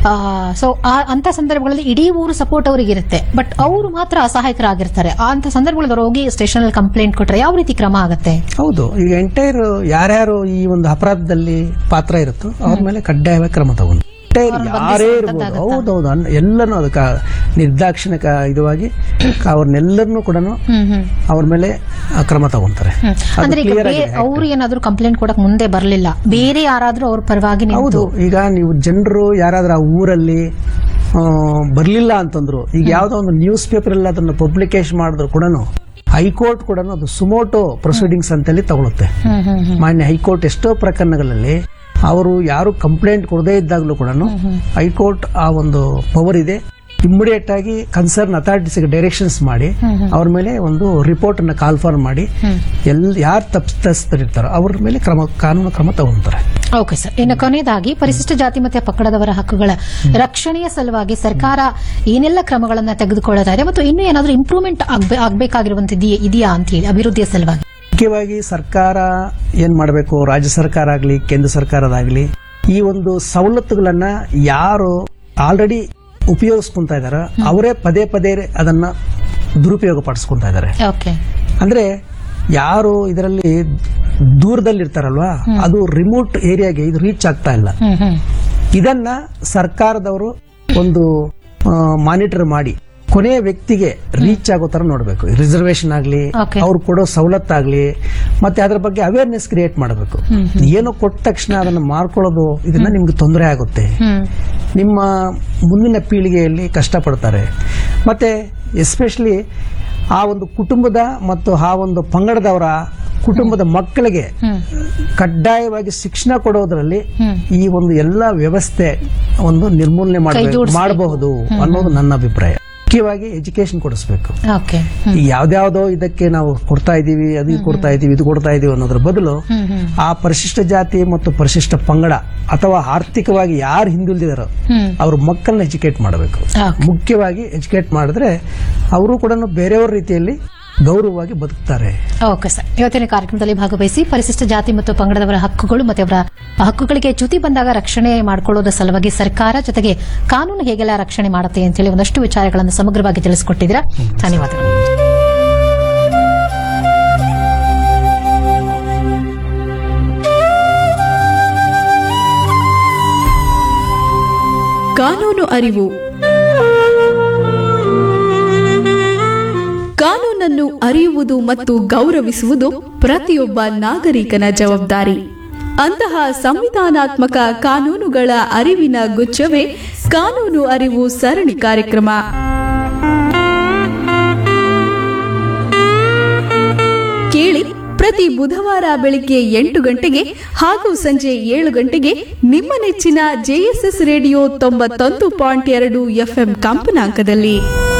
ಸೊ ಅಂತ ಸಂದರ್ಭಗಳಲ್ಲಿ ಇಡೀ ಊರು ಸಪೋರ್ಟ್ ಅವರಿಗಿರುತ್ತೆ ಬಟ್ ಅವರು ಮಾತ್ರ ಅಸಹಾಯಕರಾಗಿರ್ತಾರೆ ಆ ಅಂತ ಸಂದರ್ಭಗಳಲ್ಲಿ ಅವ್ರು ಹೋಗಿ ಸ್ಟೇಷನ್ ಅಲ್ಲಿ ಕಂಪ್ಲೇಂಟ್ ಕೊಟ್ರೆ ಯಾವ ರೀತಿ ಕ್ರಮ ಆಗುತ್ತೆ ಹೌದು ಈಗ ಎಂಟೈರ್ ಯಾರ್ಯಾರು ಈ ಒಂದು ಅಪರಾಧದಲ್ಲಿ ಪಾತ್ರ ಇರುತ್ತೋ ಅವ್ರ ಮೇಲೆ ಕಡ್ಡಾಯವಾಗಿ ಕ್ರಮ ತಗೊಂಡು ಎಂಟೈರ್ ಯಾರೇ ಇರ್ಬೋದು ಹೌದೌದು ಅನ್- ಎಲ್ಲನೂ ಅದಕ್ಕೆ ನಿರ್ದಾಕ್ಷಿಣ್ಯಕ ಇದುವಾಗಿ ಅವ್ರನ್ನೆಲ್ಲರನ್ನೂ ಕೂಡ ಹ್ಮ್ ಹ್ಮ್ ಅವ್ರ ಮೇಲೆ ಆ, ಕ್ರಮ ತಗೊಂತಾರೆ ಹ್ಮ್. ಅದು ಅಂದ್ರೆ ಈಗ clear ಬೇ- ಆಗಿದೆ. ಅವ್ರು ಏನಾದ್ರೂ ಕಂಪ್ಲೇಂಟ್ ಕೊಡಕ್ ಮುಂದೆ ಬರಲಿಲ್ಲ ಬೇರೆ ಯಾರಾದ್ರೂ ಅವ್ರ ಪರವಾಗಿ ನಿಂತು ಹೌದು ಈಗ ನೀವು ಜನರು ಯಾರಾದ್ರೂ ಆ ಊರಲ್ಲಿ ಆ, ಬರ್ಲಿಲ್ಲ ಅಂತಂದ್ರು ಈಗ ಯಾವ್ದೋ ಒಂದು ನ್ಯೂಸ್ ಪೇಪರ್ ಎಲ್ಲ ಅದನ್ನ ಪಬ್ಲಿಕೇಶನ್ ಮಾಡಿದ್ರು ಕೂಡ ಹೈಕೋರ್ಟ್ ಕೂಡ ಅದು ಸುಮೋಟೋ ಪ್ರೊಸೀಡಿಂಗ್ಸ್ ಅಂತೇಳಿ ತಗೊಳುತ್ತೆ ಹ್ಮ್ ಹ್ಮ್ ಹ್ಮ್ ಮಾನ್ಯ ಹೈಕೋರ್ಟ್ ಎಷ್ಟೋ ಪ್ರಕರಣಗಳಲ್ಲಿ ಅವರು ಯಾರು ಕಂಪ್ಲೇಂಟ್ ಕೊಡದೇ ಇದ್ದಾಗಲೂ ಕೂಡ ಹೈಕೋರ್ಟ್ ಆ ಒಂದು ಪವರ್ ಇದೆ ಇಮಿಡಿಯೇಟ್ ಆಗಿ ಕನ್ಸರ್ನ್ ಅಥಾರಿಟೀಸ್ಗೆ ಡೈರೆಕ್ಷನ್ಸ್ ಮಾಡಿ ಅವ್ರ ಮೇಲೆ ಒಂದು ರಿಪೋರ್ಟ್ ಅನ್ನ ಕಾಲ್ಫಾರ್ಮ್ ಮಾಡಿ ಎಲ್ ಯಾರು ತಪ್ಪಿತಸ್ಥರಿರ್ತಾರೋ ಅವ್ರ ಮೇಲೆ ಕ್ರಮ ಕಾನೂನು ಕ್ರಮ ತಗೊಂತಾರೆ ಓಕೆ ಸರ್ ಇನ್ನು ಕೊನೆಯದಾಗಿ ಪರಿಶಿಷ್ಟ ಜಾತಿ ಮತ್ತೆ ಪಕ್ಕಡದವರ ಹಕ್ಕುಗಳ ರಕ್ಷಣೆಯ ಸಲುವಾಗಿ ಸರ್ಕಾರ ಏನೆಲ್ಲ ಕ್ರಮಗಳನ್ನ ತೆಗೆದುಕೊಳ್ಳುತ್ತಾ ಇದೆ ಮತ್ತು ಇನ್ನೂ ಏನಾದ್ರೂ ಇಂಪ್ರೂವ್ಮೆಂಟ್ ಆಗ್ಬೇಕಾಗಿರುವಂತದ್ದು ಇದೆಯಾ ಅಂತ ಹೇಳಿ ಅಭಿವೃದ್ಧಿಯ ಸಲುವಾಗಿ ಮುಖ್ಯವಾಗಿ ಸರ್ಕಾರ ಏನ್ ಮಾಡಬೇಕು ರಾಜ್ಯ ಸರ್ಕಾರ ಆಗಲಿ ಕೇಂದ್ರ ಸರ್ಕಾರದಾಗ್ಲಿ ಈ ಒಂದು ಸವಲತ್ತುಗಳನ್ನ ಯಾರು ಆಲ್ರೆಡಿ ಉಪಯೋಗಿಸ್ಕೊಂತ ಇದಾರೋ ಅವರೇ ಪದೇ ಪದೇ ಅದನ್ನ ದುರುಪಯೋಗ ಪಡಿಸ್ಕೊಂತ ಇದ್ದಾರೆ ಓಕೆ ಅಂದ್ರೆ ಯಾರು ಇದರಲ್ಲಿ ದೂರದಲ್ಲಿರ್ತಾರಲ್ವಾ ಅದು ರಿಮೋಟ್ ಏರಿಯಾಗೆ ಇದು ರೀಚ್ ಆಗ್ತಾ ಇಲ್ಲ ಹ್ಮ್ ಹ್ಮ್ ಇದನ್ನ ಸರ್ಕಾರದವರು ಒಂದು ಮಾನಿಟರ್ ಮಾಡಿ ಕೊನೆಯ ವ್ಯಕ್ತಿಗೆ ರೀಚ್ ಆಗೋ ತರ ನೋಡಬೇಕು ರಿಸರ್ವೇಶನ್ ಆಗ್ಲಿ Okay. ಅವ್ರು ಕೊಡೋ ಸವಲತ್ತಾಗ್ಲಿ ಮತ್ತೆ ಅದ್ರ ಬಗ್ಗೆ ಅವೇರ್ನೆಸ್ ಕ್ರಿಯೇಟ್ ಮಾಡಬೇಕು ಏನೋ ಕೊಟ್ಟ ತಕ್ಷಣ ಅದನ್ನ ಮಾರ್ಕೊಳ್ಳೋದು ಇದನ್ನ ನಿಮ್ಗೆ ತೊಂದರೆ ಆಗುತ್ತೆ ಹ್ಮ್ ನಿಮ್ಮ ಮುಂದಿನ ಪೀಳಿಗೆಯಲ್ಲಿ ಕಷ್ಟಪಡ್ತಾರೆ ಮತ್ತೆ ಎಸ್ಪೆಷಲಿ ಆ ಒಂದು ಕುಟುಂಬದ ಮತ್ತು ಆ ಒಂದು ಪಂಗಡದವರ ಕುಟುಂಬದ ಮಕ್ಕಳಿಗೆ ಹ್ಮ್ ಕಡ್ಡಾಯವಾಗಿ ಶಿಕ್ಷಣ ಕೊಡೋದ್ರಲ್ಲಿ ಹ್ಮ್. ಈ ಒಂದು ಎಲ್ಲ ವ್ಯವಸ್ಥೆ ಒಂದು ನಿರ್ಮೂಲನೆ ಮಾಡಬೇಕು ಜೋಡಿಸ್ಬೇಕು. ಮಾಡಬಹುದು ಅನ್ನೋದು ನನ್ನ ಅಭಿಪ್ರಾಯ ಮುಖ್ಯವಾಗಿ ಎಜುಕೇಶನ್ ಕೊಡಿಸ್ಬೇಕು ಓಕೆ ಈ ಯಾವ್ದ್ಯಾವ್ದೋ ಇದಕ್ಕೆ ನಾವು ಕೊಡ್ತಾ ಇದೀವಿ ಅದು ಇದು ಕೊಡ್ತಾ ಇದೀವಿ ಇದು ಕೊಡ್ತಾ ಇದೀವಿ ಅನ್ನೋದ್ರ ಬದಲು ಹ್ಮ್ ಹ್ಮ್ ಆ ಪರಿಶಿಷ್ಟ ಜಾತಿ ಮತ್ತು ಪರಿಶಿಷ್ಟ ಪಂಗಡ ಅಥವಾ ಆರ್ಥಿಕವಾಗಿ ಯಾರು ಹಿಂದುಳಿದಿದಾರೋ ಹ್ಮ್ ಅವ್ರ ಮಕ್ಕಳನ್ನ ಎಜುಕೇಟ್ ಮಾಡಬೇಕು Okay. ಮುಖ್ಯವಾಗಿ ಎಜುಕೇಟ್ ಮಾಡಿದ್ರೆ ಅವರು ಕೂಡ ಬೇರೆಯವ್ರ ರೀತಿಯಲ್ಲಿ ಗೌರವವಾಗಿ ಬದುಕ್ತಾರೆ ಓಕೆ ಸರ್ ಇವತ್ತಿನ ಕಾರ್ಯಕ್ರಮದಲ್ಲಿ ಭಾಗವಹಿಸಿ ಪರಿಶಿಷ್ಟ ಜಾತಿ ಮತ್ತು ಪಂಗಡದವರ ಹಕ್ಕುಗಳು ಮತ್ತು ಅವರ ಹಕ್ಕುಗಳಿಗೆ ಚ್ಯುತಿ ಬಂದಾಗ ರಕ್ಷಣೆ ಮಾಡಿಕೊಳ್ಳೋದ್ರ ಸಲುವಾಗಿ ಸರ್ಕಾರ ಜೊತೆಗೆ ಕಾನೂನು ಹೇಗೆಲ್ಲ ರಕ್ಷಣೆ ಮಾಡುತ್ತೆ ಅಂತ ಹೇಳಿ ಒಂದಷ್ಟು ವಿಚಾರಗಳನ್ನು ಸಮಗ್ರವಾಗಿ ತಿಳಿಸಿಕೊಟ್ಟಿದ್ದೀರಾ ಧನ್ಯವಾದಗಳು ಕಾನೂನು ಅರಿವು ಕಾನೂನನ್ನು ಅರಿಯುವುದು ಮತ್ತು ಗೌರವಿಸುವುದು ಪ್ರತಿಯೊಬ್ಬ ನಾಗರಿಕನ ಜವಾಬ್ದಾರಿ ಅಂತಹ ಸಂವಿಧಾನಾತ್ಮಕ ಕಾನೂನುಗಳ ಅರಿವಿನ ಗುಚ್ಛವೇ ಕಾನೂನು ಅರಿವು ಸರಣಿ ಕಾರ್ಯಕ್ರಮ ಕೇಳಿ ಪ್ರತಿ ಬುಧವಾರ ಬೆಳಿಗ್ಗೆ ಎಂಟು ಗಂಟೆಗೆ ಹಾಗೂ ಸಂಜೆ ಏಳು ಗಂಟೆಗೆ ನಿಮ್ಮ ನೆಚ್ಚಿನ ಜೆಎಸ್ಎಸ್ ರೇಡಿಯೋ ತೊಂಬತ್ತೊಂದು ಪಾಯಿಂಟ್ ಎರಡು ಎಫ್ಎಂ ಕಂಪನಾಂಕದಲ್ಲಿ